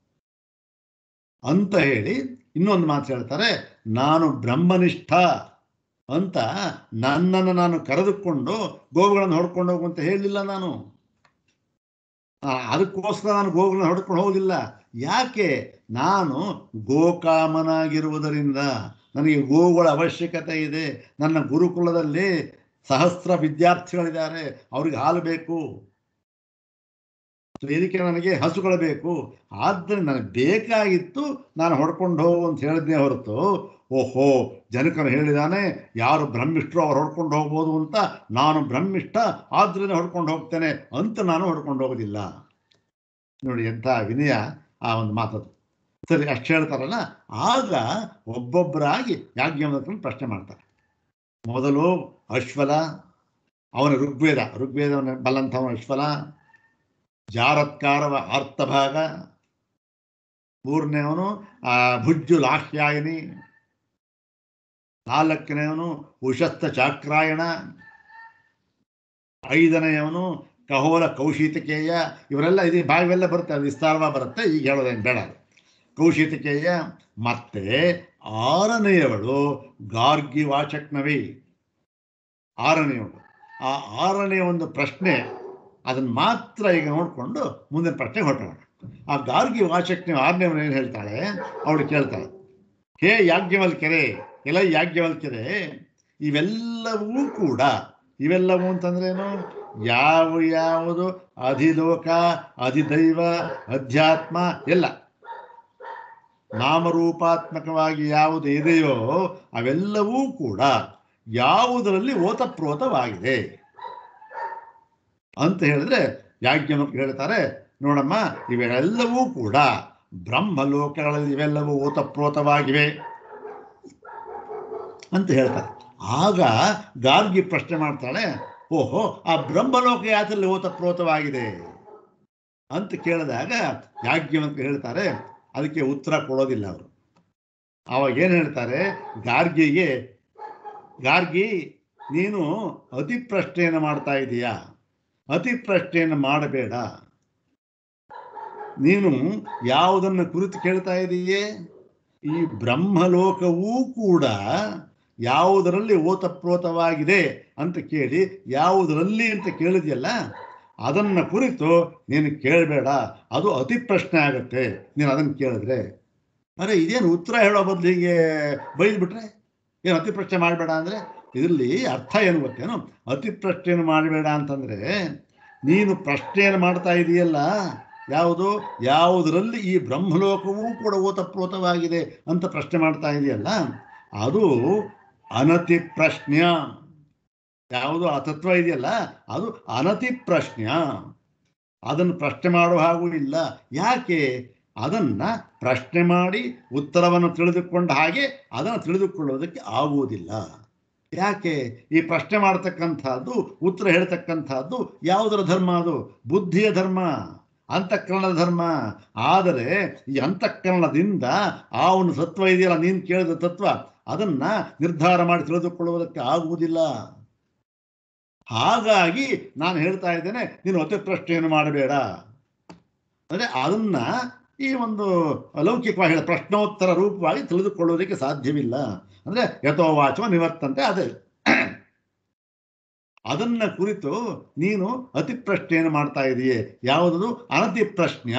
ಅಂತ ಹೇಳಿ ಇನ್ನೊಂದು ಮಾತು ಹೇಳ್ತಾರೆ ನಾನು ಬ್ರಹ್ಮನಿಷ್ಠ ಅಂತ ನನ್ನನ್ನು ನಾನು ಕರೆದುಕೊಂಡು ಗೋವುಗಳನ್ನು ಹೊಡ್ಕೊಂಡು ಹೋಗು ಅಂತ ಹೇಳಿಲ್ಲ ನಾನು ಆ, ಅದಕ್ಕೋಸ್ಕರ ನಾನು ಗೋವುಗಳನ್ನ ಹೊಡ್ಕೊಂಡು ಹೋಗಿಲ್ಲ ಯಾಕೆ ನಾನು ಗೋಕಾಮನಾಗಿರುವುದರಿಂದ ನನಗೆ ಗೋವುಗಳ ಅವಶ್ಯಕತೆ ಇದೆ ನನ್ನ ಗುರುಕುಲದಲ್ಲಿ ಸಹಸ್ರ ವಿದ್ಯಾರ್ಥಿಗಳಿದ್ದಾರೆ ಅವ್ರಿಗೆ ಹಾಲು ಬೇಕು ಸೊ ಇದಕ್ಕೆ ನನಗೆ ಹಸುಗಳು ಬೇಕು ಆದ್ದರಿಂದ ನನಗೆ ಬೇಕಾಗಿತ್ತು ನಾನು ಹೊಡ್ಕೊಂಡು ಹೋಗು ಅಂತ ಹೇಳಿದ್ನೇ ಹೊರತು ಓಹೋ ಜನಕನು ಹೇಳಿದಾನೆ ಯಾರು ಬ್ರಹ್ಮಿಷ್ಠರು ಅವ್ರು ಹೊಡ್ಕೊಂಡು ಹೋಗ್ಬೋದು ಅಂತ ನಾನು ಬ್ರಹ್ಮಿಷ್ಠ ಆದ್ರಿಂದ ಹೊಡ್ಕೊಂಡು ಹೋಗ್ತೇನೆ ಅಂತ ನಾನು ಹೊಡ್ಕೊಂಡು ಹೋಗೋದಿಲ್ಲ ನೋಡಿ ಎಂಥ ವಿನಯ ಆ ಒಂದು ಮಾತದು ಸರಿ ಅಷ್ಟು ಹೇಳ್ತಾರಲ್ಲ ಆಗ ಒಬ್ಬೊಬ್ಬರಾಗಿ ಯಾಜ್ಞವಲ್ಕನ ಪ್ರಶ್ನೆ ಮಾಡ್ತಾರೆ ಮೊದಲು ಅಶ್ವಲ ಅವನ ಋಗ್ವೇದ ಋಗ್ವೇದವನ್ನ ಬಲ್ಲಂಥವನ ಅಶ್ವಲ ಜಾರತ್ಕಾರವ ಅರ್ಥಭಾಗ ಮೂರನೇವನು ಆ ಭುಜ್ಜು ಲಾಹ್ಯಾಯಿನಿ ನಾಲ್ಕನೇವನು ಉಶಸ್ತ ಚಾಕ್ರಾಯಣ ಐದನೆಯವನು ಕಹೋಲ ಕೌಶಿತಕೇಯ ಇವರೆಲ್ಲ ಇದು ಭಾಗವೆಲ್ಲ ಬರುತ್ತೆ ಅದು ವಿಸ್ತಾರವಾಗಿ ಬರುತ್ತೆ ಈಗ ಹೇಳೋದೇನು ಬೇಡ ಅದು. ಕೌಶಿತಕೇಯ ಮತ್ತೆ ಆರನೆಯವಳು ಗಾರ್ಗಿ ವಾಚಕ್ನವಿ ಆರನೆಯವಳು ಆ ಆರನೇ ಒಂದು ಪ್ರಶ್ನೆ ಅದನ್ನು ಮಾತ್ರ ಈಗ ನೋಡಿಕೊಂಡು ಮುಂದಿನ ಪ್ರಶ್ನೆ ಹೊರಟೋಣ ಆ ಗಾರ್ಗಿ ವಾಚಕ್ನ ಆರನೇವನು ಏನು ಹೇಳ್ತಾಳೆ ಅವಳು ಕೇಳ್ತಾಳೆ ಹೇ ಯಾಜ್ಞವಲ್ಕೆರೆ ಎಲ್ಲ ಯಾಜ್ಞವಲ್ಕೆರೆ ಇವೆಲ್ಲವೂ ಕೂಡ ಇವೆಲ್ಲವೂ ಅಂತಂದ್ರೇನು ಯಾವ ಯಾವುದು ಅಧಿಲೋಕ ಅಧಿದೈವ ಅಧ್ಯಾತ್ಮ ಎಲ್ಲ ನಾಮರೂಪಾತ್ಮಕವಾಗಿ ಯಾವುದು ಇದೆಯೋ ಅವೆಲ್ಲವೂ ಕೂಡ ಯಾವುದರಲ್ಲಿ ಓತಪ್ರೋತವಾಗಿದೆ ಅಂತ ಹೇಳಿದ್ರೆ ಯಾಜ್ಞಮಕ್ಕೆ ಹೇಳ್ತಾರೆ ನೋಡಮ್ಮ ಇವೆಲ್ಲವೂ ಕೂಡ ಬ್ರಹ್ಮಲೋಕಗಳಲ್ಲಿ ಇವೆಲ್ಲವೂ ಓತಪ್ರೋತವಾಗಿವೆ ಅಂತ ಹೇಳ್ತಾರೆ ಆಗ ಗಾರ್ಗಿ ಪ್ರಶ್ನೆ ಮಾಡ್ತಾಳೆ ಓಹೋ ಆ ಬ್ರಹ್ಮಲೋಕ ಯಾತ್ರಲ್ಲಿ ಓತಪ್ರೋತವಾಗಿದೆ ಅಂತ ಕೇಳಿದಾಗ ಯಾಜ್ಞವಂತ ಹೇಳ್ತಾರೆ ಅದಕ್ಕೆ ಉತ್ತರ ಕೊಡೋದಿಲ್ಲ ಅವರು ಅವಾಗ ಏನು ಹೇಳ್ತಾರೆ ಗಾರ್ಗಿಗೆ ಗಾರ್ಗಿ ನೀನು ಅತಿ ಪ್ರಶ್ನೆಯನ್ನು ಮಾಡ್ತಾ ಇದೀಯಾ ಅತಿ ಪ್ರಶ್ನೆಯನ್ನು ಮಾಡಬೇಡ ನೀನು ಯಾವುದನ್ನು ಕುರಿತು ಕೇಳ್ತಾ ಇದೀಯೇ ಈ ಬ್ರಹ್ಮಲೋಕವೂ ಕೂಡ ಯಾವುದರಲ್ಲಿ ಓತಪ್ರೋತವಾಗಿದೆ ಅಂತ ಕೇಳಿ ಯಾವುದರಲ್ಲಿ ಅಂತ ಕೇಳಿದ್ಯಲ್ಲ ಅದನ್ನು ಕುರಿತು ನೀನು ಕೇಳಬೇಡ ಅದು ಅತಿ ಪ್ರಶ್ನೆ ಆಗುತ್ತೆ ನೀನು ಅದನ್ನು ಕೇಳಿದ್ರೆ ಅರೆ ಇದೇನು ಉತ್ತರ ಹೇಳೋ ಬದಲು ಹೀಗೆ ಬೈದ್ಬಿಟ್ರೆ ಏನು ಅತಿ ಪ್ರಶ್ನೆ ಮಾಡಬೇಡ ಅಂದರೆ ಇದರಲ್ಲಿ ಅರ್ಥ ಏನು ಗೊತ್ತೇನು ಅತಿ ಪ್ರಶ್ನೆಯನ್ನು ಮಾಡಬೇಡ ಅಂತಂದರೆ ನೀನು ಪ್ರಶ್ನೆಯನ್ನು ಮಾಡ್ತಾ ಇದೆಯಲ್ಲ ಯಾವುದು ಯಾವುದರಲ್ಲಿ ಈ ಬ್ರಹ್ಮಲೋಕವೂ ಕೂಡ ಓತಪ್ರೋತವಾಗಿದೆ ಅಂತ ಪ್ರಶ್ನೆ ಮಾಡ್ತಾ ಇದೆಯಲ್ಲ ಅದು ಅನತಿ ಪ್ರಶ್ನ್ಯ ಯಾವುದು ಆ ತತ್ವ ಇದೆಯಲ್ಲ ಅದು ಅನತಿ ಪ್ರಶ್ನ್ಯ ಅದನ್ನು ಪ್ರಶ್ನೆ ಮಾಡುವ ಹಾಗೂ ಇಲ್ಲ ಯಾಕೆ ಅದನ್ನ ಪ್ರಶ್ನೆ ಮಾಡಿ ಉತ್ತರವನ್ನು ತಿಳಿದುಕೊಂಡ ಹಾಗೆ ಅದನ್ನು ತಿಳಿದುಕೊಳ್ಳೋದಕ್ಕೆ ಆಗುವುದಿಲ್ಲ ಯಾಕೆ ಈ ಪ್ರಶ್ನೆ ಮಾಡತಕ್ಕಂಥದ್ದು ಉತ್ತರ ಹೇಳ್ತಕ್ಕಂಥದ್ದು ಯಾವುದರ ಧರ್ಮ ಅದು ಬುದ್ಧಿಯ ಧರ್ಮ ಅಂತಃಕರಣದ ಧರ್ಮ ಆದರೆ ಈ ಅಂತಃಕರಣದಿಂದ ಆ ಒಂದು ತತ್ವ ಇದೆಯಲ್ಲ ನೀನು ಕೇಳಿದ ತತ್ವ ಅದನ್ನ ನಿರ್ಧಾರ ಮಾಡಿ ತಿಳಿದುಕೊಳ್ಳುವುದಕ್ಕೆ ಆಗುವುದಿಲ್ಲ ಹಾಗಾಗಿ ನಾನು ಹೇಳ್ತಾ ಇದ್ದೇನೆ ನೀನು ಅತಿ ಪ್ರಶ್ನೆಯನ್ನು ಮಾಡಬೇಡ ಅಂದರೆ ಅದನ್ನ ಈ ಒಂದು ಲೌಕಿಕವಾಗಿ ಹೇಳ ಪ್ರಶ್ನೋತ್ತರ ರೂಪವಾಗಿ ತಿಳಿದುಕೊಳ್ಳೋದಕ್ಕೆ ಸಾಧ್ಯವಿಲ್ಲ ಅಂದರೆ ಯಥೋವಾಚವ ನಿವರ್ತಂತೆ ಅದೇ ಅದನ್ನ ಕುರಿತು ನೀನು ಅತಿ ಪ್ರಶ್ನೆಯನ್ನು ಮಾಡ್ತಾ ಇದೆಯೇ ಯಾವುದದು ಅನತಿ ಪ್ರಶ್ನ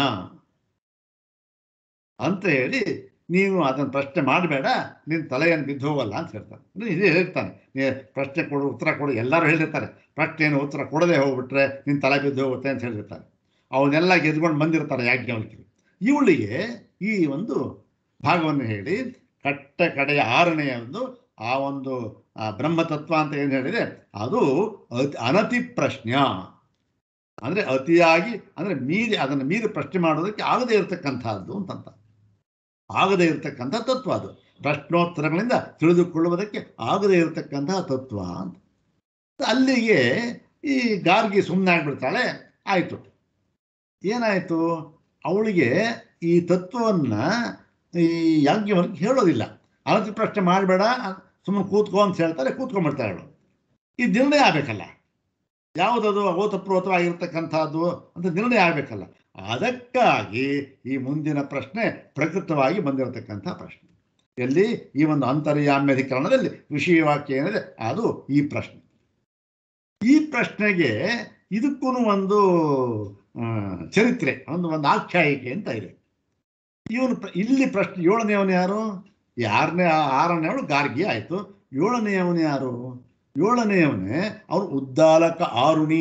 ಅಂತ ಹೇಳಿ ನೀನು ಅದನ್ನು ಪ್ರಶ್ನೆ ಮಾಡಬೇಡ ನಿನ್ನ ತಲೆಯನ್ನು ಬಿದ್ದು ಹೋಗಲ್ಲ ಅಂತ ಹೇಳ್ತಾನೆ ಅಂದ್ರೆ ಇದೇ ಹೇಳ್ತಾನೆ ನೀ ಪ್ರಶ್ನೆ ಕೊಡು ಉತ್ತರ ಕೊಡು ಎಲ್ಲರೂ ಹೇಳಿರ್ತಾರೆ ಪ್ರಶ್ನೆಯನ್ನು ಉತ್ತರ ಕೊಡದೆ ಹೋಗ್ಬಿಟ್ರೆ ನಿನ್ನ ತಲೆ ಬಿದ್ದು ಹೋಗುತ್ತೆ ಅಂತ ಹೇಳಿರ್ತಾರೆ ಅವನ್ನೆಲ್ಲ ಗೆದ್ಕೊಂಡು ಬಂದಿರ್ತಾರೆ ಯಾಜ್ಞವಲ್ಕಿರು ಇವಳಿಗೆ ಈ ಒಂದು ಭಾಗವನ್ನು ಹೇಳಿ ಕಟ್ಟ ಕಡೆಯ ಆರನೆಯ ಒಂದು ಆ ಒಂದು ಆ ಬ್ರಹ್ಮತತ್ವ ಅಂತ ಏನು ಹೇಳಿದೆ ಅದು ಅತಿ ಅನತಿ ಪ್ರಶ್ನ ಅಂದ್ರೆ ಅತಿಯಾಗಿ ಅಂದ್ರೆ ಮೀರಿ ಅದನ್ನು ಮೀರಿ ಪ್ರಶ್ನೆ ಮಾಡೋದಕ್ಕೆ ಆಗದೇ ಇರತಕ್ಕಂಥದ್ದು ಅಂತಂತ ಆಗದೇ ಇರತಕ್ಕಂಥ ತತ್ವ ಅದು ಪ್ರಶ್ನೋತ್ತರಗಳಿಂದ ತಿಳಿದುಕೊಳ್ಳುವುದಕ್ಕೆ ಆಗದೇ ಇರತಕ್ಕಂತಹ ತತ್ವ ಅಂತ ಅಲ್ಲಿಗೆ ಈ ಗಾರ್ಗಿ ಸುಮ್ಮನೆ ಆಗ್ಬಿಡ್ತಾಳೆ ಆಯಿತು ಏನಾಯಿತು ಅವಳಿಗೆ ಈ ತತ್ವವನ್ನ ಈ ಯಾಜ್ಞವಲ್ಕ್ಯ ಹೇಳೋದಿಲ್ಲ ಅನತಿ ಪ್ರಶ್ನೆ ಮಾಡಬೇಡ ಸುಮ್ಮನೆ ಕೂತ್ಕೋ ಅಂತ ಹೇಳ್ತಾರೆ ಕೂತ್ಕೊಂಡ್ಬಿಡ್ತಾಳೆ ಅವಳು ಈ ನಿರ್ಣಯ ಆಗಬೇಕಲ್ಲ ಯಾವುದದು ಓತಪ್ರೋತವಾಗಿರ್ತಕ್ಕಂಥದ್ದು ಅಂತ ನಿರ್ಣಯ ಆಗಬೇಕಲ್ಲ ಅದಕ್ಕಾಗಿ ಈ ಮುಂದಿನ ಪ್ರಶ್ನೆ ಪ್ರಕೃತವಾಗಿ ಬಂದಿರತಕ್ಕಂಥ ಪ್ರಶ್ನೆ ಎಲ್ಲಿ ಈ ಒಂದು ಅಂತರ್ಯಾಮ್ಯಧಿಕರಣದಲ್ಲಿ ವಿಷಯವಾಕ್ಯ ಏನಿದೆ ಅದು ಈ ಪ್ರಶ್ನೆ ಈ ಪ್ರಶ್ನೆಗೆ ಇದಕ್ಕೂ ಒಂದು ಆ, ಚರಿತ್ರೆ ಒಂದು ಒಂದು ಆಖ್ಯಾಯಿಕೆ ಅಂತ ಇದೆ ಇವನು ಪ್ರ- ಇಲ್ಲಿ ಪ್ರಶ್ನೆ ಏಳನೆಯವನು ಯಾರು ಯಾರನೇ ಆರನೇವಳು ಗಾರ್ಗಿ ಆಯಿತು ಏಳನೆಯವನು ಯಾರು ಏಳನೆಯವನೇ ಅವನು ಉದ್ದಾಲಕ ಆರುಣಿ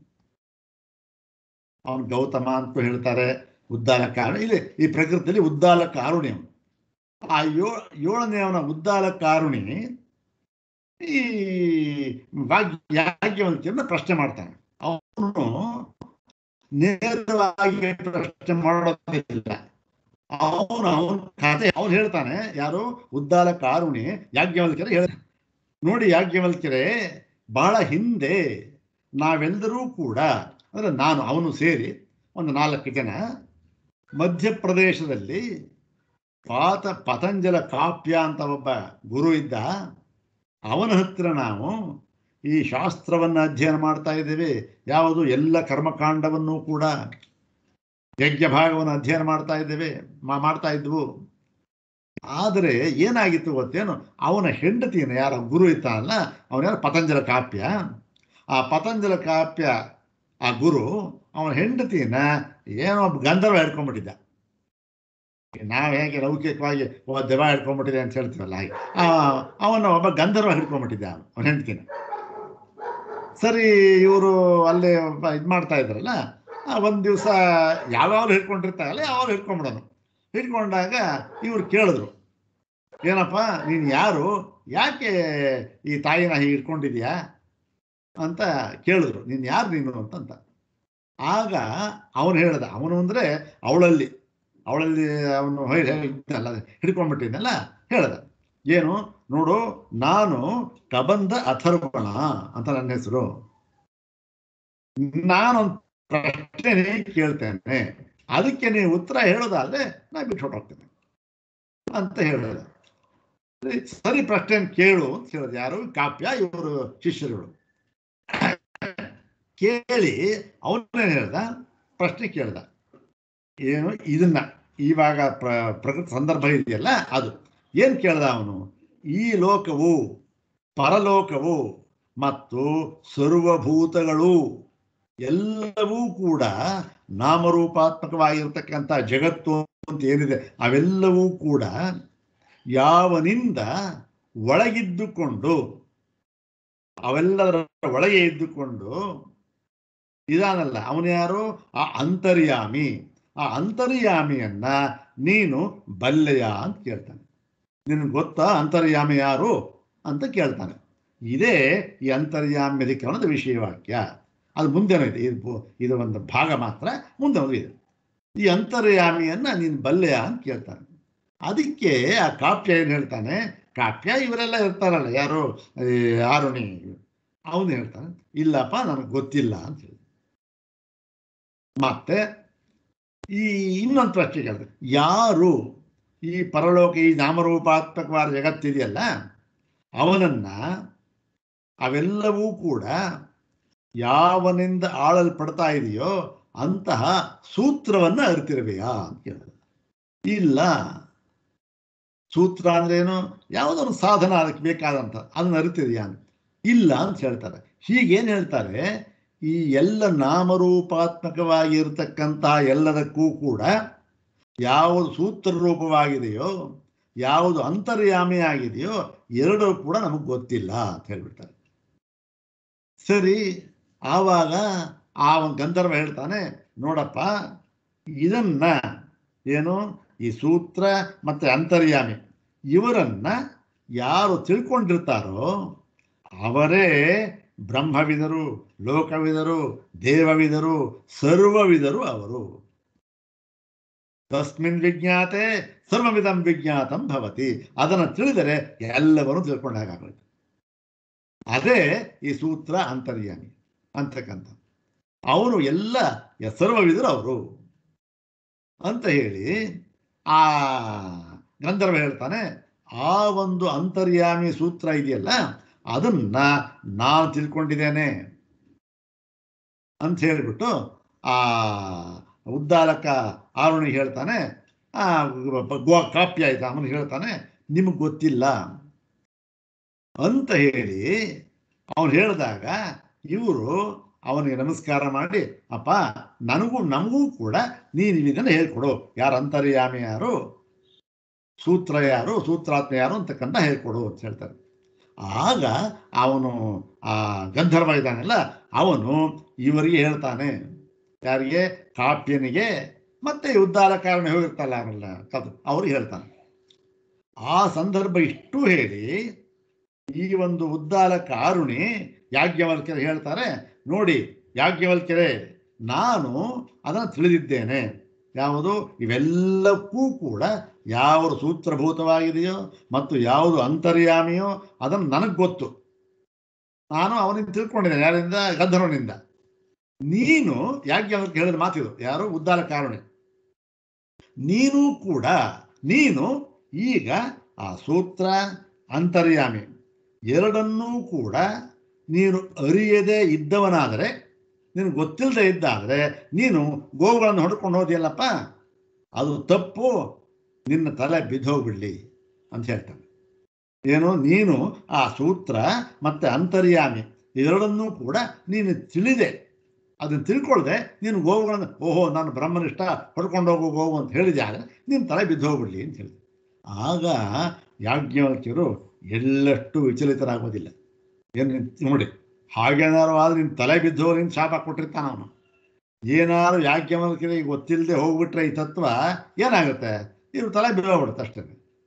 ಅವನು ಗೌತಮ ಅಂತ ಹೇಳ್ತಾರೆ ಉದ್ದಾಲಕ ಆರುಣಿ ಇಲ್ಲಿ ಈ ಪ್ರಕೃತಿಯಲ್ಲಿ ಉದ್ದಾಲಕ ಆರುಣಿ ಅವನು ಆ ಏಳ ಏಳನೆಯವನ ಉದ್ದಾಲಕ ಆರುಣಿ ಈ ವಾಗ್ಯ ಯಾಜ್ಞವಲ್ಕ್ಯರನ್ನ ಪ್ರಶ್ನೆ ಮಾಡ್ತಾನೆ ಅವನು ನೇರವಾಗಿ ಪ್ರಶ್ನೆ ಮಾಡೋದಿಲ್ಲ ಅವನು ಅವನ ಕಥೆ ಅವನು ಹೇಳ್ತಾನೆ ಯಾರು ಉದ್ದಾಲ ಕಾರುಣಿ ಯಾಜ್ಞವಲ್ಕ್ಯರ ಹೇಳ ನೋಡಿ ಯಾಜ್ಞವಲ್ಕ್ಯರೇ ಬಹಳ ಹಿಂದೆ ನಾವೆಲ್ಲರೂ ಕೂಡ ಅಂದ್ರೆ ನಾನು ಅವನು ಸೇರಿ ಒಂದು ನಾಲ್ಕು ಜನ ಮಧ್ಯಪ್ರದೇಶದಲ್ಲಿ ಪಾತ ಪತಂಜಲ ಕಾಪ್ಯ ಅಂತ ಒಬ್ಬ ಗುರು ಇದ್ದ ಅವನ ಹತ್ರ ನಾವು ಈ ಶಾಸ್ತ್ರವನ್ನು ಅಧ್ಯಯನ ಮಾಡ್ತಾ ಇದ್ದೇವೆ ಯಾವುದು ಎಲ್ಲ ಕರ್ಮಕಾಂಡವನ್ನು ಕೂಡ ಯಜ್ಞ ಭಾಗವನ್ನು ಅಧ್ಯಯನ ಮಾಡ್ತಾ ಇದ್ದೇವೆ ಮಾ- ಮಾಡ್ತಾ ಇದ್ವು ಆದರೆ ಏನಾಗಿತ್ತು ಗೊತ್ತೇನು ಅವನ ಹೆಂಡತಿನ ಯಾರ ಗುರು ಇತ್ತಾನಲ್ಲ ಅವನ ಯಾರು ಪತಂಜಲ ಕಾಪ್ಯ ಆ ಪತಂಜಲ ಕಾಪ್ಯ ಆ ಗುರು ಅವನ ಹೆಂಡತಿನ ಏನೋ ಒಬ್ಬ ಗಂಧರ್ವ ಹಿಡ್ಕೊಂಡ್ಬಿಟ್ಟಿದ್ದ ನಾವು ಹೇಗೆ ಲೌಕಿಕವಾಗಿ ಒಬ್ಬ ದೆವ ಹಿಡ್ಕೊಂಡ್ಬಿಟ್ಟಿದೆ ಅಂತ ಹೇಳ್ತೀವಲ್ಲ ಹಾಗೆ ಆ, ಅವನ ಒಬ್ಬ ಗಂಧರ್ವ ಹಿಡ್ಕೊಂಡ್ಬಿಟ್ಟಿದ್ದ ಅವನು ಅವನ ಹೆಂಡತಿನ ಸರಿ ಇವರು ಅಲ್ಲೇ ಇದು ಮಾಡ್ತಾ ಇದ್ರಲ್ಲ ಒಂದು ದಿವಸ ಯಾವ್ಯಾವ್ರು ಹಿಡ್ಕೊಂಡಿರ್ತಾರಲ್ಲ ಯಾವಾಗ ಹಿಡ್ಕೊಂಡ್ಬಿಡೋನು ಹಿಡ್ಕೊಂಡಾಗ ಇವ್ರು ಕೇಳಿದ್ರು ಏನಪ್ಪ ನೀನು ಯಾರು ಯಾಕೆ ಈ ತಾಯಿನ ಹೀಗೆ ಹಿಡ್ಕೊಂಡಿದ್ಯಾ ಅಂತ ಕೇಳಿದ್ರು ನೀನು ಯಾರು ನೀನು ಅಂತಂತ ಆಗ ಅವನು ಹೇಳ್ದ ಅವನು ಅಂದರೆ ಅವಳಲ್ಲಿ ಅವಳಲ್ಲಿ ಅವನು ಇದ್ದಲ್ಲ ಹಿಡ್ಕೊಂಡ್ಬಿಟ್ಟಿದ್ನಲ್ಲ ಹೇಳ್ದ ಏನು ನೋಡು ನಾನು ಕಬಂಧ ಅಥರ್ವಣ ಅಂತ ನನ್ನ ಹೆಸರು ನಾನೊಂದು ಪ್ರಶ್ನೆ ಕೇಳ್ತೇನೆ ಅದಕ್ಕೆ ನೀವು ಉತ್ತರ ಹೇಳೋದಾದ್ರೆ ನಾ ಬಿಟ್ಟು ಹೊರಟೋಗ್ತೇನೆ ಅಂತ ಹೇಳಿದ ಸರಿ ಪ್ರಶ್ನೆ ಕೇಳು ಅಂತ ಹೇಳಿದ ಯಾರು ಕಾಪ್ಯ ಇವರು ಶಿಷ್ಯರುಗಳು ಕೇಳಿ ಅವನೇನು ಹೇಳ್ದ ಪ್ರಶ್ನೆ ಕೇಳ್ದ ಏನು ಇದನ್ನ ಇವಾಗ ಪ್ರ ಪ್ರಕೃತಿ ಸಂದರ್ಭ ಇದೆಯಲ್ಲ ಅದು ಏನು ಕೇಳ್ದ ಅವನು ಈ ಲೋಕವು ಪರಲೋಕವು ಮತ್ತು ಸರ್ವಭೂತಗಳು ಎಲ್ಲವೂ ಕೂಡ ನಾಮರೂಪಾತ್ಮಕವಾಗಿರ್ತಕ್ಕಂಥ ಜಗತ್ತು ಅಂತ ಏನಿದೆ ಅವೆಲ್ಲವೂ ಕೂಡ ಯಾವನಿಂದ ಒಳಗಿದ್ದುಕೊಂಡು ಅವೆಲ್ಲದರ ಒಳಗೆ ಇದ್ದುಕೊಂಡು ಇದಾನಲ್ಲ ಅವನು ಯಾರು ಆ ಅಂತರ್ಯಾಮಿ ಆ ಅಂತರ್ಯಾಮಿಯನ್ನ ನೀನು ಬಲ್ಲೆಯ ಅಂತ ಕೇಳ್ತಾನೆ ನಿನಗೆ ಗೊತ್ತಾ ಅಂತರ್ಯಾಮಿ ಯಾರು ಅಂತ ಕೇಳ್ತಾನೆ ಇದೇ ಈ ಅಂತರ್ಯಾಮ್ಯಧಿಕರಣದ ವಿಷಯವಾಕ್ಯ ಅದು ಮುಂದೆನೂ ಇದೆ ಇದು ಇದು ಒಂದು ಭಾಗ ಮಾತ್ರ ಮುಂದೆ ಒಂದು ಇದೆ ಈ ಅಂತರ್ಯಾಮಿಯನ್ನ ನೀನು ಬಲ್ಲೆಯ ಅಂತ ಕೇಳ್ತಾನೆ ಅದಕ್ಕೆ ಆ ಕಾಪ್ಯ ಏನು ಹೇಳ್ತಾನೆ ಕಾಪ್ಯ ಇವರೆಲ್ಲ ಇರ್ತಾರಲ್ಲ ಯಾರು ಈ ಆರುಣಿ ಅವನು ಹೇಳ್ತಾನೆ ಇಲ್ಲಪ್ಪ ನನಗೆ ಗೊತ್ತಿಲ್ಲ ಅಂತ ಹೇಳಿ ಮತ್ತೆ ಈ ಇನ್ನೊಂದು ಪ್ರಶ್ನೆ ಕೇಳ್ತಾರೆ ಯಾರು ಈ ಪರಲೋಕ ಈ ನಾಮರೂಪಾತ್ಮಕವಾದ ಜಗತ್ತಿದೆಯಲ್ಲ ಅವನನ್ನ ಅವೆಲ್ಲವೂ ಕೂಡ ಯಾವನಿಂದ ಆಳಲ್ಪಡ್ತಾ ಇದೆಯೋ ಅಂತಹ ಸೂತ್ರವನ್ನು ಅರಿತಿರುವೆಯಾ ಅಂತ ಕೇಳಿದ ಇಲ್ಲ ಸೂತ್ರ ಅಂದ್ರೇನು ಯಾವುದೊಂದು ಸಾಧನ ಅದಕ್ಕೆ ಬೇಕಾದಂಥ ಅದನ್ನ ಅರಿತಿದೆಯಾ ಅಂತ ಇಲ್ಲ ಅಂತ ಹೇಳ್ತಾರೆ ಹೀಗೇನು ಹೇಳ್ತಾರೆ ಈ ಎಲ್ಲ ನಾಮರೂಪಾತ್ಮಕವಾಗಿರ್ತಕ್ಕಂಥ ಎಲ್ಲದಕ್ಕೂ ಕೂಡ ಯಾವುದು ಸೂತ್ರ ರೂಪವಾಗಿದೆಯೋ ಯಾವುದು ಅಂತರ್ಯಾಮಿ ಆಗಿದೆಯೋ ಎರಡೂ ಕೂಡ ನಮಗೆ ಗೊತ್ತಿಲ್ಲ ಅಂತ ಹೇಳ್ಬಿಡ್ತಾರೆ ಸರಿ ಆವಾಗ ಆ ಒಂದು ಗಂಧರ್ವ ಹೇಳ್ತಾನೆ ನೋಡಪ್ಪ ಇದನ್ನ ಏನು ಈ ಸೂತ್ರ ಮತ್ತೆ ಅಂತರ್ಯಾಮಿ ಇವರನ್ನ ಯಾರು ತಿಳ್ಕೊಂಡಿರ್ತಾರೋ ಅವರೇ ಬ್ರಹ್ಮವಿದರು ಲೋಕವಿದರು ದೇವವಿದರು ಸರ್ವವಿದರು ಅವರು ತಸ್ಮಿನ್ ವಿಜ್ಞಾತೆ ಸರ್ವವಿಧಂ ವಿಜ್ಞಾತಂ ಭವತಿ ಅದನ್ನು ತಿಳಿದರೆ ಎಲ್ಲವನ್ನೂ ತಿಳ್ಕೊಂಡ ಹಾಗಾಗುತ್ತೆ ಅದೇ ಈ ಸೂತ್ರ ಅಂತರ್ಯಾಮಿ ಅಂತಕ್ಕಂಥ ಅವನು ಎಲ್ಲ ಸರ್ವವಿದರು ಅವರು ಅಂತ ಹೇಳಿ ಆ ಗಂಧರ್ವ ಹೇಳ್ತಾನೆ ಆ ಒಂದು ಅಂತರ್ಯಾಮಿ ಸೂತ್ರ ಇದೆಯಲ್ಲ ಅದನ್ನ ನಾನು ತಿಳ್ಕೊಂಡಿದ್ದೇನೆ ಅಂತ ಹೇಳಿಬಿಟ್ಟು ಆ ಉದ್ದಾಲಕ ಆರುಣಿಗೆ ಹೇಳ್ತಾನೆ ಆ ಗೋ ಕಾಪ್ಯ ಆಯ್ತಾ ಅವನಿಗೆ ಹೇಳ್ತಾನೆ ನಿಮಗೆ ಗೊತ್ತಿಲ್ಲ ಅಂತ ಹೇಳಿ ಅವನು ಹೇಳಿದಾಗ ಇವರು ಅವನಿಗೆ ನಮಸ್ಕಾರ ಮಾಡಿ ಅಪ್ಪ ನನಗೂ ನಮಗೂ ಕೂಡ ನೀನು ಇದನ್ನು ಹೇಳ್ಕೊಡು ಯಾರು ಅಂತರ್ಯಾಮಿ ಯಾರು ಸೂತ್ರ ಯಾರು ಸೂತ್ರಾತ್ಮ ಯಾರು ಅಂತಕ್ಕಂಥ ಹೇಳ್ಕೊಡು ಅಂತ ಹೇಳ್ತಾರೆ ಆಗ ಅವನು ಆ ಗಂಧರ್ವ ಇದ್ದಾನಲ್ಲ ಅವನು ಇವರಿಗೆ ಹೇಳ್ತಾನೆ ಯಾರಿಗೆ ಕಾಪ್ಯನಿಗೆ ಮತ್ತೆ ಉದ್ಧಾರ ಕಾರಣ ಹೋಗಿರ್ತಲ್ಲ ಅವನಲ್ಲ ಕದು ಅವ್ರಿಗೆ ಹೇಳ್ತಾನೆ ಆ ಸಂದರ್ಭ ಇಷ್ಟು ಹೇಳಿ ಈ ಒಂದು ಉದ್ದಾರ ಕಾರುಣಿ ಯಾಜ್ಞವಲ್ಕ್ಯರು ಹೇಳ್ತಾರೆ ನೋಡಿ ಯಾಜ್ಞವಲ್ಕ್ಯರೇ ನಾನು ಅದನ್ನು ತಿಳಿದಿದ್ದೇನೆ ಯಾವುದು ಇವೆಲ್ಲಕ್ಕೂ ಕೂಡ ಯಾವುದು ಸೂತ್ರಭೂತವಾಗಿದೆಯೋ ಮತ್ತು ಯಾವುದು ಅಂತರ್ಯಾಮಿಯೋ ಅದನ್ನು ನನಗೆ ಗೊತ್ತು ನಾನು ಅವನಿಂದ ತಿಳ್ಕೊಂಡಿದ್ದೇನೆ ಯಾರಿಂದ ಗಂಧರ್ವನಿಂದ ನೀನು ಯಾಜ್ಞವಲ್ಕ್ಯ ಹೇಳಿದ ಮಾತಿದು ಯಾರು ಉದ್ದಾರ ಕಾರುಣಿ ನೀನು ಕೂಡ ನೀನು ಈಗ ಆ ಸೂತ್ರ ಅಂತರ್ಯಾಮಿ ಎರಡನ್ನೂ ಕೂಡ ನೀನು ಅರಿಯದೇ ಇದ್ದವನಾದರೆ ನೀನು ಗೊತ್ತಿಲ್ಲದೆ ಇದ್ದಾದರೆ ನೀನು ಗೋವುಗಳನ್ನು ಹೊಡ್ಕೊಂಡು ಹೋದಿಯಲ್ಲಪ್ಪ ಅದು ತಪ್ಪು ನಿನ್ನ ತಲೆ ಬಿದ್ದೋಗ್ಬಿಡ್ಲಿ ಅಂತ ಹೇಳ್ತಾನೆ ಏನು ನೀನು ಆ ಸೂತ್ರ ಮತ್ತು ಅಂತರ್ಯಾಮಿ ಎರಡನ್ನೂ ಕೂಡ ನೀನು ತಿಳಿದೆ ಅದನ್ನು ತಿಳ್ಕೊಳ್ದೆ ನೀನು ಗೋವುಗಳನ್ನು ಓಹೋ ನಾನು ಬ್ರಹ್ಮನಿಷ್ಠ ಹೊಡ್ಕೊಂಡು ಹೋಗೋ ಗೋವು ಅಂತ ಹೇಳಿದೆ ಆದರೆ ನೀನು ತಲೆ ಬಿದ್ದೋಗ್ಬಿಡ್ಲಿ ಅಂತ ಹೇಳಿದೆ ಆಗ ಯಾಜ್ಞವಲ್ಕ್ಯರು ಎಳ್ಳಷ್ಟು ವಿಚಲಿತರಾಗೋದಿಲ್ಲ ಏನು ನೋಡಿ ಹಾಗೇನಾರು ಆದ್ರೆ ನಿನ್ನ ತಲೆ ಬಿದ್ದು ನಿನ್ನ ಶಾಪ ಕೊಟ್ಟಿರ್ತಾನ ಅವನು ಏನಾದ್ರು ಯಾಜ್ಞವಲ್ಕ್ಯರಿಗೆ ಗೊತ್ತಿಲ್ಲದೆ ಹೋಗ್ಬಿಟ್ರೆ ಈ ತತ್ವ ಏನಾಗುತ್ತೆ ಇವ್ರು ತಲೆ ಬಿದ್ದೋಗ್ಬಿಡುತ್ತೆ ಅಷ್ಟೇ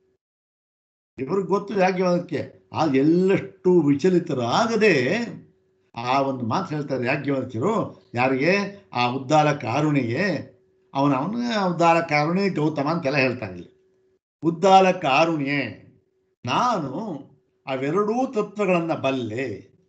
ಇವ್ರಿಗೆ ಗೊತ್ತು ಯಾಜ್ಞವಲ್ಕ್ಯ ಆ ಎಳ್ಳಷ್ಟು ವಿಚಲಿತರಾಗದೆ ಆ ಒಂದು ಮಾತು ಹೇಳ್ತಾರೆ ಯಾಜ್ಞವಲ್ಕ್ಯರು ಯಾರಿಗೆ ಆ ಉದ್ದಾರ ಕಾರುಣಿಗೆ ಅವನ ಅವನ ಉದ್ದಾರ ಕಾರುಣಿ ಗೌತಮ ಅಂತೆಲ್ಲ ಹೇಳ್ತಾರೆ ಇಲ್ಲಿ ಉದ್ದಾರ ಕಾರುಣ್ಯೆ ನಾನು ಅವೆರಡೂ ತತ್ವಗಳನ್ನು ಬಲ್ಲೆ